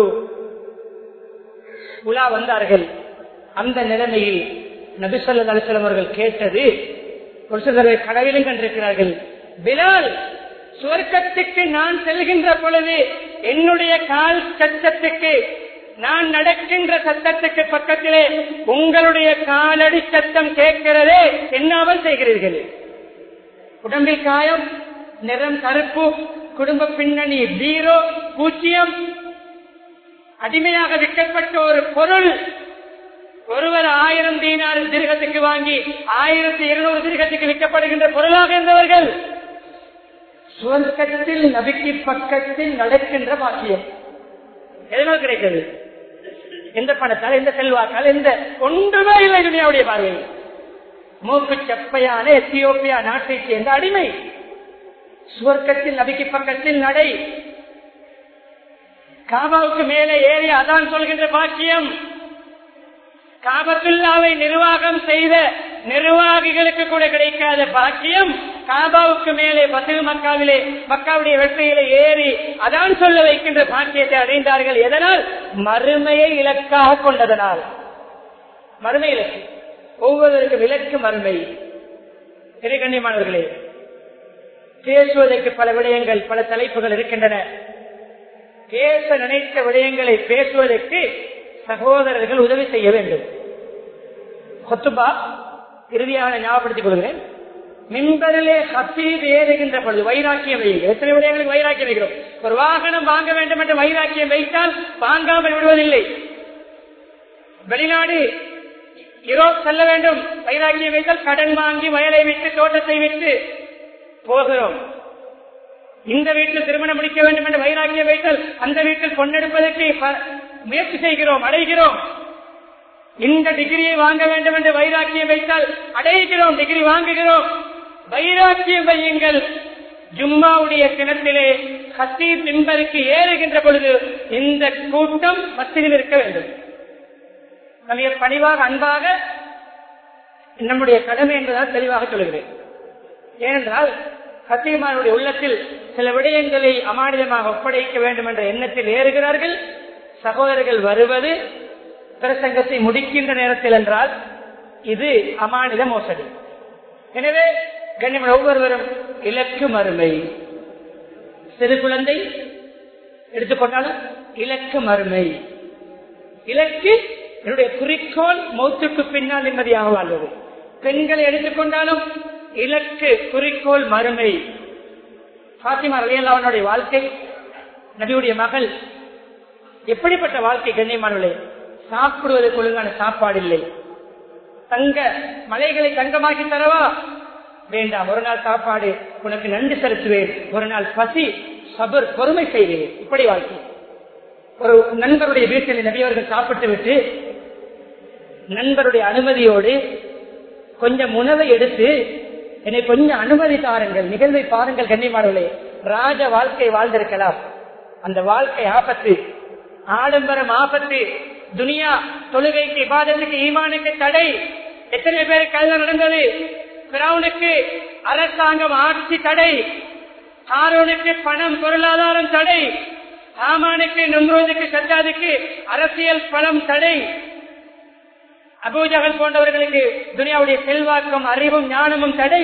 உலா வந்தார்கள் அந்த நிலைமையில் நபிசல்ல அலிசலம் அவர்கள் கேட்டது ஒரு சிலரை கடவிலும் கண்டிருக்கிறார்கள் பிலால் சுவர்க்கத்துக்கு நான் செல்கின்ற பொழுது என்னுடைய கால் சத்தத்துக்கு நான் நடக்கின்ற சத்தத்துக்கு பக்கத்திலே உங்களுடைய காலடி சத்தம் கேட்கிறதே என்னாமல் செய்கிறீர்கள் உடம்பில் காயம் நிறம் கருப்பு குடும்ப பின்னணி பீரோ பூச்சியம் அடிமையாக விற்கப்பட்ட ஒரு பொருள் ஒருவர் ஆயிரம் தீனாறு திருகத்துக்கு வாங்கி ஆயிரத்தி இருநூறு திருகத்துக்கு விற்கப்படுகின்ற பொருளாக இருந்தவர்கள் சுவர்க்கத்தில் நபிக்கு பக்கத்தில் நடக்கின்ற பாக்கியம் எதனால் கிடைத்தது எந்த பணத்தால் எந்த செல்வாக்கால் எந்த ஒன்றுமே இல்லை துணியாவுடைய பார்வையில் மூக்கு செப்பையான எத்தியோப்பியா நாட்டை சேர்ந்த அடிமை சுவர்க்கத்தில் நபிக்கு பக்கத்தில் நடை காபாவுக்கு மேலே ஏறி அதான் சொல்கின்ற பாக்கியம் காபத்துல்லாவை நிர்வாகம் செய்த நிர்வாகிகளுக்கு கூட கிடைக்காத பாக்கியம் காபாவுக்கு மேலே பசில் மக்காவிலே மக்காவுடைய வெற்றியிலே ஏறி அதான் சொல்ல வைக்கின்ற பாக்கியத்தை அடைந்தார்கள் எதனால் மறுமையை இலக்காக கொண்டதனால் மறுமை இலக்கு ஒவ்வொருவருக்கும் இலக்கு மறுமை கண்ணியமானவர்களே பேசுவதற்கு பல விடயங்கள் பல தலைப்புகள் இருக்கின்றன பேச நினைத்த விடயங்களை பேசுவதற்கு சகோதரர்கள் உதவி செய்ய வேண்டும் கொத்துபா இறுதியாக ஞாபகப்படுத்திக் கொள்கிறேன் மின்பரிலே ஹசீப் ஏறுகின்ற பொழுது வைராக்கியம் வையுங்கள் எத்தனை விடயங்களுக்கு வைராக்கியம் வைக்கிறோம் ஒரு வாகனம் வாங்க வேண்டும் என்று வைராக்கியம் வைத்தால் வாங்காமல் விடுவதில்லை வெளிநாடு யூரோப் செல்ல வேண்டும் வைராக்கியம் வைத்தால் கடன் வாங்கி வயலை விட்டு தோட்டத்தை விட்டு போகிறோம் இந்த வீட்டில் திருமணம் முடிக்க வேண்டும் என்று வைராக்கியம் வைத்தால் அந்த வீட்டில் பொன்னெடுப்பதற்கு ப- முயற்சி செய்கிறோம் அடைகிறோம் இந்த டிகிரியை வாங்க வேண்டும் என்று வைராக்கியம் வைத்தால் அடைகிறோம் டிகிரி வாங்குகிறோம் வைராக்கியம் வையுங்கள் ஜும்மாவுடைய கிணத்திலே ஹசீப் மின்பருக்கு ஏறுகின்ற பொழுது இந்த கூட்டம் மத்தியில் இருக்க வேண்டும் மிக பணிவாக அன்பாக நம்முடைய கடமை என்பதால் தெளிவாக சொல்கிறேன் ஏனென்றால் சத்தியமானுடைய உள்ளத்தில் சில விடயங்களை அமானிதமாக ஒப்படைக்க வேண்டும் என்ற எண்ணத்தில் ஏறுகிறார்கள் சகோதரர்கள் வருவது பிரசங்கத்தை முடிக்கின்ற நேரத்தில் என்றால் இது அமானித மோசடி எனவே கண்ணியமான ஒவ்வொருவரும் இலக்கு மறுமை சிறு குழந்தை எடுத்துக்கொண்டாலும் இலக்கு மறுமை இலக்கு என்னுடைய குறிக்கோள் மௌத்துக்கு பின்னால் நிம்மதியாக வாழ்வது பெண்களை எடுத்துக்கொண்டாலும் இலக்கு குறிக்கோள் மறுமை பாத்திமா ரலியல்லாஹுடைய வாழ்க்கை நபியுடைய மகள் எப்படிப்பட்ட வாழ்க்கை கண்ணியமானவர்களே சாப்பிடுவதற்கு ஒழுங்கான சாப்பாடு இல்லை தங்க மலைகளை தங்கமாக்கி தரவா வேண்டாம் ஒரு நாள் சாப்பாடு உனக்கு நன்றி செலுத்துவேன் ஒரு நாள் பசி சபர் பொறுமை செய்வேன் இப்படி வாழ்க்கை ஒரு நண்பருடைய வீட்டில் நபியவர்கள் சாப்பிட்டு விட்டு நண்பருடைய அனுமதியோடு கொஞ்சம் உணவை எடுத்து என்னை கொஞ்சம் அனுமதி தாருங்கள் நிகழ்வை பாருங்கள் கண்ணியமானவர்களே ராஜ வாழ்க்கை வாழ்ந்திருக்கலாம் அந்த வாழ்க்கை ஆபத்து ஆடம்பரம் ஆபத்து துனியா தொழுகைக்கு இபாதத்துக்கு ஈமானுக்கு தடை எத்தனை பேர் கல்ல நடந்தது பிறவுனுக்கு அரசாங்கம் ஆட்சி தடை ஆரோனுக்கு பணம் பொருளாதாரம் தடை ஆமானுக்கு நம்ரோதுக்கு சத்தாதுக்கு அரசியல் பணம் தடை அபூஜகல் போன்றவர்களுக்கு துனியாவுடைய செல்வாக்கும் அறிவும் ஞானமும் தடை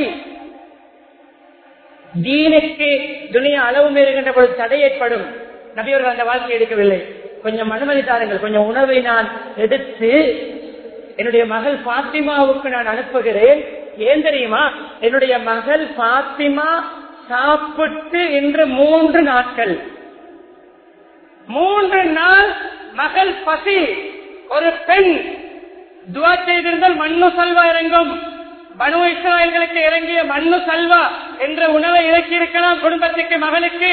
தீனுக்கு துனியா அளவு மீறுகின்ற பொழுது தடை ஏற்படும் நபியவர்கள் அந்த வாழ்க்கை எடுக்கவில்லை கொஞ்சம் அனுமதி தாருங்கள் கொஞ்சம் உணவை நான் எடுத்து என்னுடைய மகள் பாத்திமாவுக்கு நான் அனுப்புகிறேன் ஏன் தெரியுமா என்னுடைய மகள் பாத்திமா சாப்பிட்டு இன்று மூன்று நாட்கள் மூன்று நாள் மகள் பசி ஒரு பெண் துவா செய்திருந்தால் மண்ணு சல்வா இறங்கும் பனு இஸ்ராயல்களுக்கு இறங்கிய மண்ணு சல்வா என்ற உணவை இறக்கி இருக்கலாம் குடும்பத்துக்கு மகனுக்கு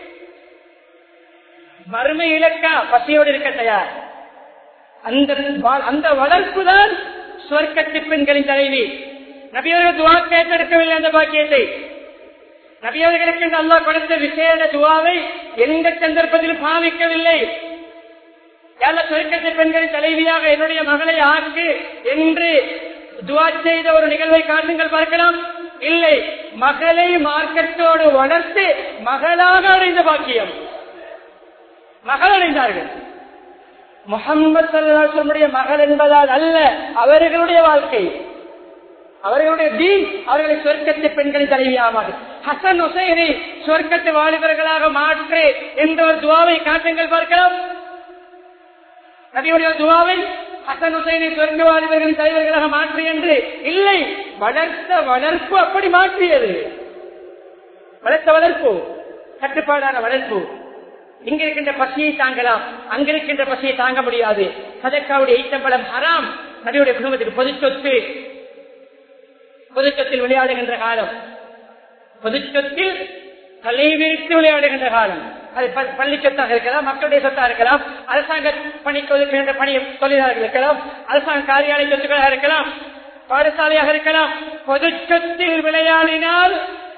மறுமை இலக்கா பசியோடு இருக்க தயார் அந்த வா- அந்த வளர்ப்பு தான் சுவர்க்கத்து பெண்களின் தலைவி நபியர்கள் துவா கேட்டெடுக்கவில்லை அந்த பாக்கியத்தை நபியர்களுக்கு அல்லாஹ் கொடுத்த விசேட துவாவை எந்த சந்தர்ப்பத்திலும் பாவிக்கவில்லை யாழ சுருக்கத்தை பெண்களின் தலைவியாக என்னுடைய மகளை ஆக்கு என்று துவா செய்த ஒரு நிகழ்வை காட்டுங்கள் பார்க்கலாம் இல்லை மகளை மார்க்கத்தோடு வளர்த்து மகளாக அடைந்த பாக்கியம் மகள் அடைந்தார்கள் முகம்மது சல்லாசனுடைய மகள் என்பதால் அல்ல அவர்களுடைய வாழ்க்கை அவர்களுடைய தீன் அவர்களை சொர்க்கத்து பெண்களின் தலைவியாவார்கள் ஹசன் ஹுசைனை சொர்க்கத்து வாலிபர்களாக மாற்று என்ற ஒரு துவாவை காட்டுங்கள் பார்க்கலாம் நபியுடைய துவாவை ஹசன் ஹுசைனை சொர்க்க வாலிபர்களின் தலைவர்களாக மாற்று என்று இல்லை வளர்த்த வளர்ப்பு அப்படி மாற்றியது வளர்த்த வளர்ப்பு கட்டுப்பாடான வளர்ப்பு இங்க இருக்கின்ற பசியை தாங்கலாம் அங்க இருக்கின்ற பசியை தாங்க முடியாது சதக்காவுடைய ஈட்டம்பலம் ஹராம் நபியுடைய குடும்பத்துக்கு பொது சொத்து பொது சொத்தில் விளையாடுகின்ற காலம் பொது சொத்தில் தலைவிரித்து விளையாடுகின்ற காலம் அது ப- பள்ளி சொத்தாக இருக்கலாம் மக்களுடைய சொத்தாக இருக்கலாம் அரசாங்க பணிக்கு ஒதுக்குகின்ற பணி தொழிலாளர்கள் இருக்கலாம் அரசாங்க காரியாலய சொத்துக்களாக இருக்கலாம் பாடசாலையாக இருக்கலாம் பொது சொத்தில் விளையாடினால்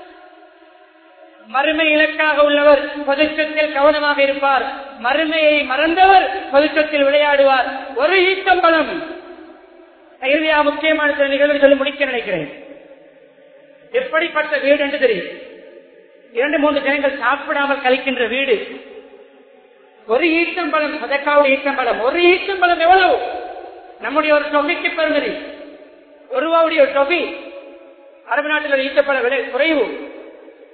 மறுமை இலக்காக உள்ளவர் பொதுச்சத்தில் கவனமாக இருப்பார் மறுமையை மறந்தவர் பொதுச்சத்தில் விளையாடுவார் ஒரு ஈட்டம்பலம் இறுதியா முக்கியமான சில நிகழ்வு சொல்லி முடிக்க நினைக்கிறேன் எப்படிப்பட்ட வீடு என்று தெரியும் இரண்டு மூன்று ஜனங்கள் சாப்பிடாமல் கழிக்கின்ற வீடு ஒரு ஈட்டம்பலம் சதக்காவுடைய ஈட்டம்பலம் ஒரு ஈட்டம்பலம் எவ்வளவு நம்முடைய ஒரு தொகைக்கு பெருமதி ஒரு ரூபாவுடைய ஒரு தொகை அரபு நாட்டில் ஒரு ஈட்டப்பட விலை குறைவு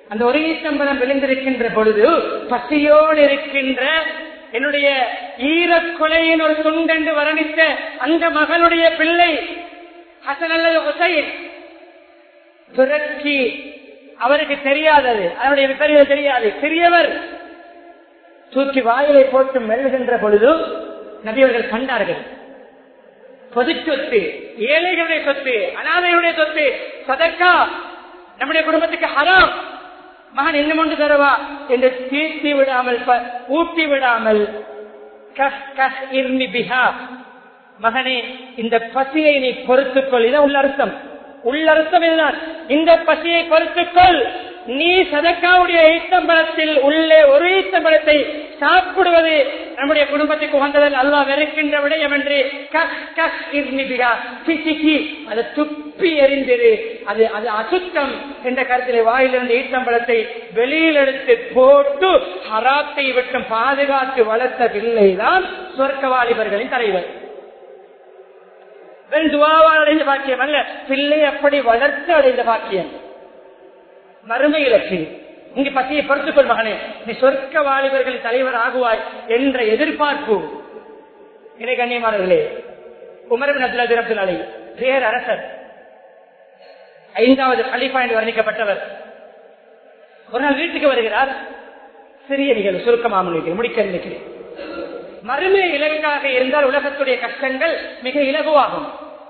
அந்த ஒரு ஈசம்பரம் விழுந்திருக்கின்ற பொழுது பசியோடு இருக்கின்ற என்னுடைய ஈரக்கொலையின் ஒரு துண்டென்று வர்ணித்த அந்த மகனுடைய பிள்ளை ஹசன் அல்லது ஹுசைன் துரக்கி அவருக்கு தெரியாதது அவருடைய விபரீதம் தெரியாது சிறியவர் தூக்கி வாயிலை போட்டு மெல்லுகின்ற பொழுது நபியவர்கள் கண்டார்கள் பொது சொத்து ஏழைகளுடைய சொத்து அனாதையுடைய சொத்து சதக்கா நம்முடைய குடும்பத்துக்கு ஹராம் மகன் இன்னும் ஒன்று தருவா என்று தீர்த்தி விடாமல் ப- ஊட்டி விடாமல் கஹ் கஹ் இர்மி பிஹா. மகனே இந்த பசியை நீ பொறுத்துக்கொள் இதான் உள்ளர்த்தம் உள்ளர்த்தம் இதுதான் இந்த பசியை பொறுத்துக்கொள் நீ சதக்காவுடைய ஈத்தம்பலத்தில் உள்ளே ஒரு ஈத்தம்பலத்தை சாப்பிடுவது நம்முடைய குடும்பத்துக்கு உகந்ததில் அல்லா வெறுக்கின்ற விடயம் என்று கஹ் கஹ் இர்மிபிகா. சி, சி, சி. அது துப்பி எறிந்திரு அது அது அசுத்தம் என்ற கருத்திலே வாயிலிருந்து ஈத்தம்பலத்தை வெளியில் எடுத்து போட்டு ஹராத்தை விட்டு பாதுகாத்து வளர்த்த பிள்ளைதான் சொர்க்க வாலிபர்களின் தலைவர் வெறும் துவாவால் அடைந்த பாக்கியம் அல்ல பிள்ளை அப்படி வளர்த்து அடைந்த பாக்கியம் மறுமை இலக்கு இங்கு பசியை பொறுத்துக்கொள் மகனே நீ சொர்க்க வாலிபர்களின் தலைவர் ஆகுவாய் என்ற எதிர்பார்ப்பு இணை கண்ணியமானவர்களே உமரபின் அப்துல் அப்துல் அலி பேர் அரசர் ஐந்தாவது கலிஃபா என்று வர்ணிக்கப்பட்டவர் ஒரு நாள் வீட்டுக்கு வருகிறார் சிறிய நிகழ்வு சுருக்கமாக முன்னிட்டு முடிக்க நினைக்கிறேன் மறுமை இலக்காக இருந்தால் உலகத்துடைய கஷ்டங்கள் மிக இலகுவாகும்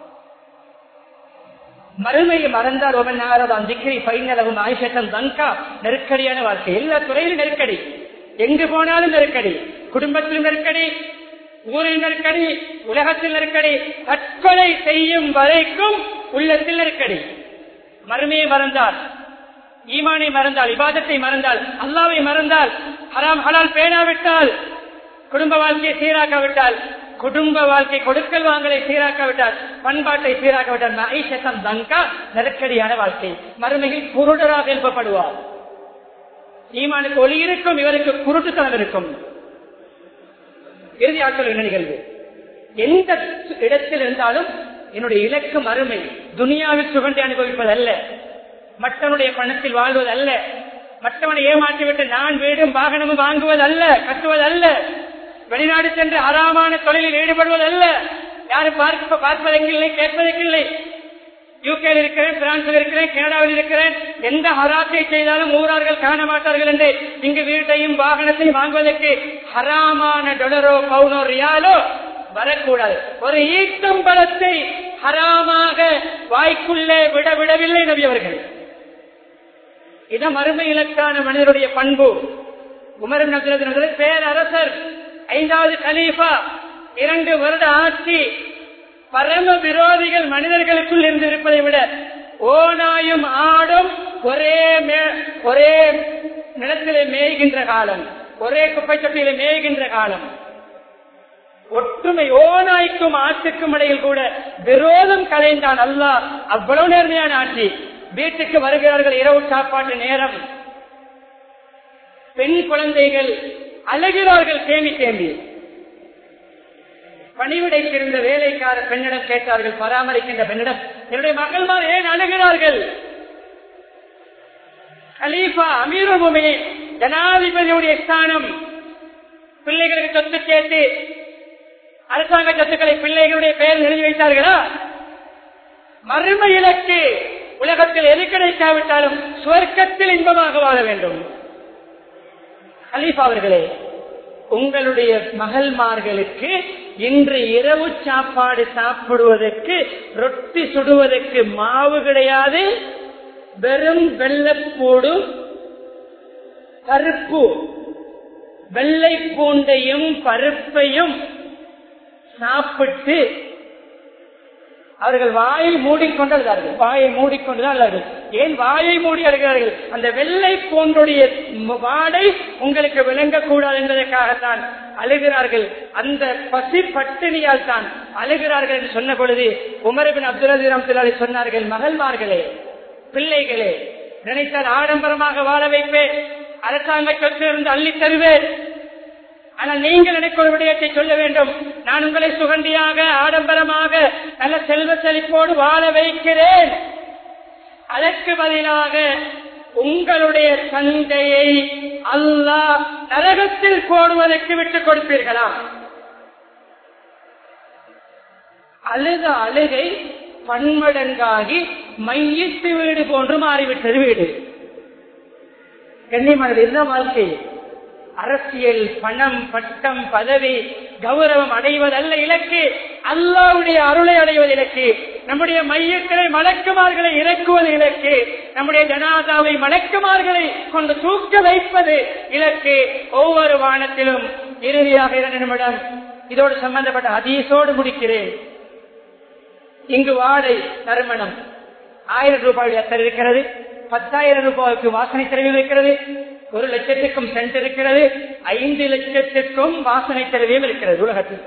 மறுமையை மறந்தால் ஒவன் நாரதான் திக்ரி பைனளவும் ஆயுஷத்தம் தங்கா நெருக்கடியான வாழ்க்கை எல்லா துறையிலும் நெருக்கடி எங்கு போனாலும் நெருக்கடி குடும்பத்திலும் நெருக்கடி ஊரில் நெருக்கடி உலகத்தில் நெருக்கடி தற்கொலை செய்யும் வரைக்கும் உள்ளத்தில் நெருக்கடி மறுமையை மறந்தால் ஈமானை மறந்தால் இபாதத்தை மறந்தால் அல்லாவை மறந்தால் ஹராம் ஹலால் பேணாவிட்டால் குடும்ப வாழ்க்கையை சீராக்காவிட்டால் குடும்ப வாழ்க்கை கொடுக்கல் வாங்கலை சீராக்காவிட்டால் பண்பாட்டை சீராக்காவிட்டால் மகிஷம் தங்கா நெருக்கடியான வாழ்க்கை மறுமையில் குருடராக எழுப்பப்படுவார் ஈமானுக்கு ஒளி இருக்கும் இவருக்கு குருட்டுத்தனம் இருக்கும் இறுதி ஆட்கள் என்ன நிகழ்வு எந்த இடத்தில் இருந்தாலும் என்னுடைய இலக்கு மறுமை துனியாவில் சுகண்டி அனுபவிப்பது அல்ல மற்றவனுடைய பணத்தில் வாழ்வது அல்ல மற்றவனை ஏமாற்றிவிட்டு நான் வீடும் வாகனமும் வாங்குவது அல்ல கட்டுவது அல்ல வெளிநாடு சென்று அறாமான தொழிலில் ஈடுபடுவது அல்ல யாரும் பார்க்க பார்ப்பதற்கில்லை கேட்பதற்கில்லை யூகேல இருக்கிறேன் பிரான்சில் இருக்கிறேன் கனடாவில் இருக்கிறேன் எந்த ஹராத்தை செய்தாலும் ஊரார்கள் காண மாட்டார்கள் என்று இங்கு வீட்டையும் வாகனத்தையும் வாங்குவதற்கு ஹராமான டொலரோ பவுனோ ரியாலோ வரக்கூடாது ஒரு ஈட்டும் பலத்தை ஹராமாக வாய்க்குள்ளே விட விடவில்லை நபி அவர்கள் இதான் மறுமை இலக்கான மனிதனுடைய பண்பு உமர் நபிரது பேரரசர் ஐந்தாவது கலீஃபா இரண்டு வருட ஆட்சி பரம விரோதிகள் மனிதர்களுக்குள் இருந்து இருப்பதை விட ஓனாயும் ஆடும் ஒரே மே- ஒரே நிலத்திலே மேய்கின்ற காலம் ஒரே குப்பை தொட்டியிலே மேய்கின்ற காலம் ஒற்றுமை ஓநாய்க்கும் ஆட்டுக்கும் இடையில் கூட விரோதம் கலைந்தான் அல்லாஹ் அவ்வளவு நேர்மையான ஆட்சி வீட்டுக்கு வருகிறார்கள் இரவு சாப்பாட்டு நேரம் பெண் குழந்தைகள் அழகிறார்கள் தேம்பி தேம்பி பணிவிடைக்கு இருந்த வேலைக்கார பெண்ணிடம் கேட்டார்கள் பராமரிக்கின்ற பெண்ணிடம் என்னுடைய மகள்மார் ஏன் அழுகிறார்கள் கலீஃபா அமீரமுமே ஜனாதிபதியுடைய ஸ்தானம் பிள்ளைகளுக்கு சொத்து சேர்த்து அரசாங்க சொத்துக்களை பிள்ளைகளுடைய பெயர் எழுதி வைத்தார்களா மர்ம இலக்கு உலகத்தில் எது கிடைக்காவிட்டாலும் சுவர்க்கத்தில் இன்பமாக வாழ வேண்டும் கலீஃபா அவர்களே உங்களுடைய மகள்மார்களுக்கு இன்று இரவு சாப்பாடு சாப்பிடுவதற்கு ரொட்டி சுடுவதற்கு மாவு கிடையாது வெறும் வெள்ளப்பூடு பருப்பு வெள்ளை பூண்டையும் பருப்பையும் சாப்பிட்டு அவர்கள் வாயை மூடிக்கொண்டு அழுதார்கள் வாயை மூடிக்கொண்டுதான் அழுதார்கள் ஏன் வாயை மூடி அழுகிறார்கள் அந்த வெள்ளை போன்றுடைய வாடை உங்களுக்கு விளங்கக்கூடாது என்பதற்காகத்தான் அழுகிறார்கள் அந்த பசி பட்டினியால் தான் அழுகிறார்கள் என்று சொன்ன பொழுது உமரபின் அப்துல் அலி சொன்னார்கள் மகள்மார்களே பிள்ளைகளே நினைத்தால் ஆடம்பரமாக வாழ வைப்பேன் அரசாங்க சொத்திலிருந்து அள்ளி தருவேன் ஆனால் நீங்கள் எனக்கு ஒரு விடயத்தை சொல்ல வேண்டும் நான் உங்களை சுகண்டியாக ஆடம்பரமாக நல்ல செல்வ செழிப்போடு வாழ வைக்கிறேன் அதற்கு பதிலாக உங்களுடைய தந்தையை அல்லாஹ் நரகத்தில் போடுவதற்கு விட்டுக் கொடுப்பீர்களா அழுத அழுகை பன்மடங்காகி மையத்து வீடு போன்று மாறிவிட்டது வீடு கண்ணியமானது என்ன வாழ்க்கை அரசியல் பணம் பட்டம் பதவி கௌரவம் அடைவதல்ல இலக்கு அல்லாவுடைய அருளை அடைவது இலக்கு நம்முடைய மையங்களை மலக்குமார்களை இறக்குவது இலக்கு நம்முடைய ஜனாதாவை மலக்குமார்களை கொண்டு தூக்க வைப்பது இலக்கு ஒவ்வொரு வானத்திலும் இறுதியாக இரண்டு நிமிடம் இதோடு சம்பந்தப்பட்ட அதீசோடு முடிக்கிறேன் இங்கு வாடை நறுமணம் ஆயிரம் ரூபாய் அத்தர் இருக்கிறது பத்தாயிரம் ரூபாய்க்கு வாசனை திறவி இருக்கிறது ஒரு லட்சத்துக்கும் சென்ட் இருக்கிறது ஐந்து லட்சத்துக்கும் வாசனை திறவியும் இருக்கிறது உலகத்தில்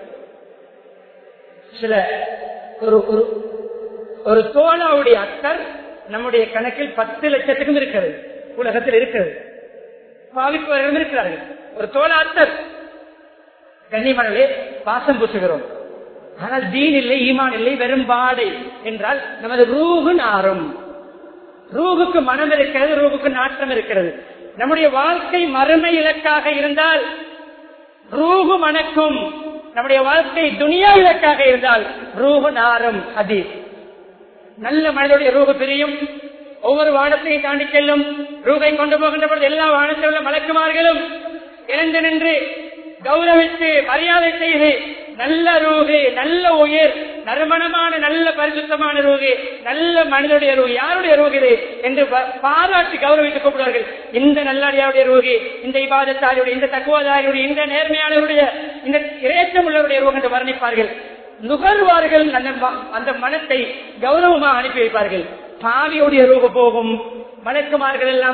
சில ஒரு ஒரு ஒரு தோலாவுடைய அத்தர் நம்முடைய கணக்கில் பத்து லட்சத்துக்கும் இருக்கிறது உலகத்தில் இருக்கிறது பாவிப்பவர்களும் இருக்கிறார்கள் ஒரு தோலா அத்தர் கன்னிமணலே வாசம் பூசுகிறோம் ஆனால் தீன் இல்லை ஈமான் இல்லை வெறும் பாடை என்றால் நமது ரூகு நாரும் ரூகுக்கு மனம் இருக்கிறது ரூகுக்கு நாட்டம் இருக்கிறது நம்முடைய வாழ்க்கை மறுமை இலக்காக இருந்தால் ரூகு மணக்கும் நம்முடைய வாழ்க்கை துனியா இலக்காக இருந்தால் ரூகு நாரும் ஹதீஸ் நல்ல மனிதனுடைய ரூகு பிரியும் ஒவ்வொரு வானத்தையும் தாண்டி செல்லும் ரூகை கொண்டு போகின்ற பொழுது எல்லா வானத்தில் உள்ள மலக்குமார்களும் இறந்து நின்று கௌரவித்து மரியாதை செய்து நல்ல ரூகு நல்ல உயிர் நறுமணமான நல்ல பரிசுத்தமான ரூகு நல்ல மனிதனுடைய ரூகு யாருடைய ரூகு இது என்று பாராட்டி கௌரவித்து கூப்பிடுவார்கள் இந்த நல்லடியாருடைய ரூகு இந்த இபாதத்தாருடைய இந்த தக்குவதாருடைய இந்த நேர்மையாளருடைய இந்த இறைச்சம் உள்ளவருடைய ரூகு என்று வர்ணிப்பார்கள் நுகர்வார்கள் அந்த மனத்தை கௌரவமாக அனுப்பி வைப்பார்கள் பாவியுடைய ரூப போகும் மலக்குமார்கள் எல்லாம்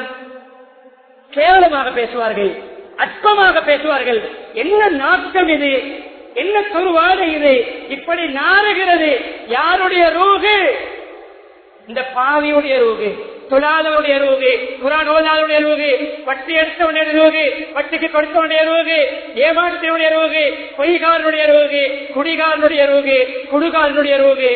கேவலமாக பேசுவார்கள் அற்பமாக பேசுவார்கள் என்ன நாட்டம் இது என்ன சொருவாடு இது இப்படி நாறுகிறது யாருடைய ரூகு இந்த பாவியுடைய ரூகு தொழாதவருடைய ரூகு குரான் ஓதாதவருடைய ரூகு வட்டி எடுத்தவனுடைய ரூகு வட்டிக்கு கொடுத்தவனுடைய ரூகு ஏமாற்றத்தினுடைய ரூகு பொய்காரனுடைய ரூகு குடிகாரனுடைய ரூகு குடுகாரனுடைய ரூகு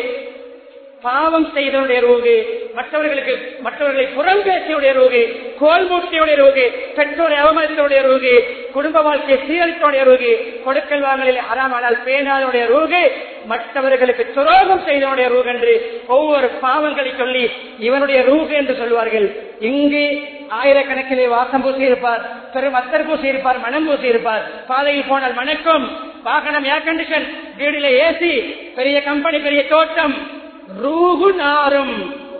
பாவம் செய்தவனுடைய ரோகு மற்றவர்களுக்கு மற்றவர்களை புறம் பேசியுடைய ரோகு கோல்மூட்டியுடைய ரோகு பெற்றோரை அவமதித்தவுடைய ரோகு குடும்ப வாழ்க்கையை சீரழித்தவுடைய ரோகு கொடுக்கல் வாங்கலில் அறாமானால் பேனாதனுடைய ரோகு மற்றவர்களுக்கு துரோகம் செய்தவனுடைய ரூகு என்று ஒவ்வொரு பாவங்களை சொல்லி இவனுடைய ரூகு என்று சொல்வார்கள் இங்கு ஆயிரக்கணக்கிலே வாசம் பூசி இருப்பார் பெரும் அத்தர் பூசி இருப்பார் மனம் பூசி இருப்பார் பாதையில் போனால் மணக்கும் வாகனம் ஏர் கண்டிஷன் வீடில ஏசி பெரிய கம்பெனி பெரிய தோட்டம் ரூகு நாரும்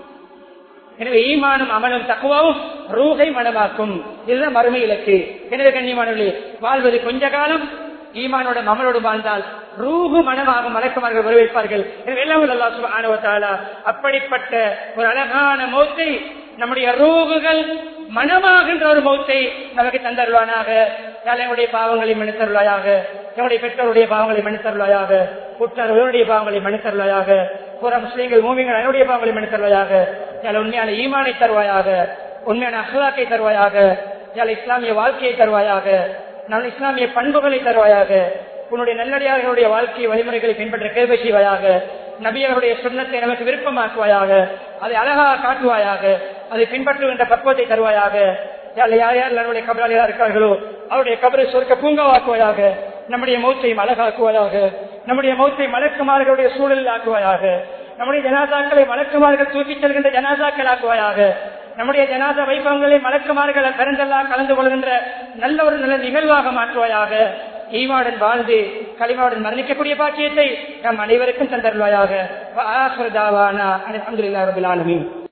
எனவே ஈமானும் அமலும் தக்குவாவும் ரூகை மனமாக்கும் இதுதான் மறுமை இலக்கு எனவே கண்ணியமானவர்களே வாழ்வது கொஞ்ச காலம் ஈமானோட அமலோடு வாழ்ந்தால் ரூகு மனமாகும் மலக்குமார்கள் வரவேற்பார்கள் எனவே எல்லாம் அல்லா சுபானுவத்தாலா அப்படிப்பட்ட ஒரு அழகான மௌத்தை நம்முடைய ரூகுகள் மனமாகின்ற ஒரு மௌத்தை நமக்கு தந்தருவானாக எங்களுடைய பாவங்களை மன்னித்தருளாயாக எங்களுடைய பெற்றோருடைய பாவங்களை மன்னித்தருளாயாக குற்றவர்களுடைய பாவங்களை மன்னித்தருளாயாக புற முஸ்லீம்கள் மூமிகள் என்னுடைய பாவங்களை மன்னித்தருவாயாக யாழ் உண்மையான ஈமானை தருவாயாக உண்மையான அகலாக்கை தருவாயாக யாழ் இஸ்லாமிய வாழ்க்கையை தருவாயாக நல்ல இஸ்லாமிய பண்புகளை தருவாயாக உன்னுடைய நல்லடியார்களுடைய வாழ்க்கை வழிமுறைகளை பின்பற்ற கேள்வி செய்வாயாக நபியர்களுடைய சுண்ணத்தை நமக்கு விருப்பமாக்குவாயாக அதை அழகாக காட்டுவாயாக அதை பின்பற்றுகின்ற பக்குவத்தை தருவாயாக யார் யார் யார் நம்முடைய கபராளியாக இருக்கிறார்களோ அவருடைய கபரை சொர்க்க பூங்காவாக்குவாயாக நம்முடைய மௌத்தையும் அழகாக்குவதாக நம்முடைய மௌத்தை மலக்குமார்களுடைய சூழலில் ஆக்குவாயாக நம்முடைய ஜனாதாக்களை மலக்குமார்கள் தூக்கிச் செல்கின்ற ஜனாதாக்கள் ஆக்குவாயாக நம்முடைய ஜனாதா வைபவங்களை மலக்குமார்கள் பிறந்தெல்லாம் கலந்து கொள்கின்ற நல்ல ஒரு நல்ல நிகழ்வாக மாற்றுவாயாக ஈமாவுடன் வாழ்ந்து களிமாவுடன் மரணிக்கக்கூடிய பாக்கியத்தை நம் அனைவருக்கும் தந்தருவாயாக அலமதுல்லா ரபுல் ஆலமீன்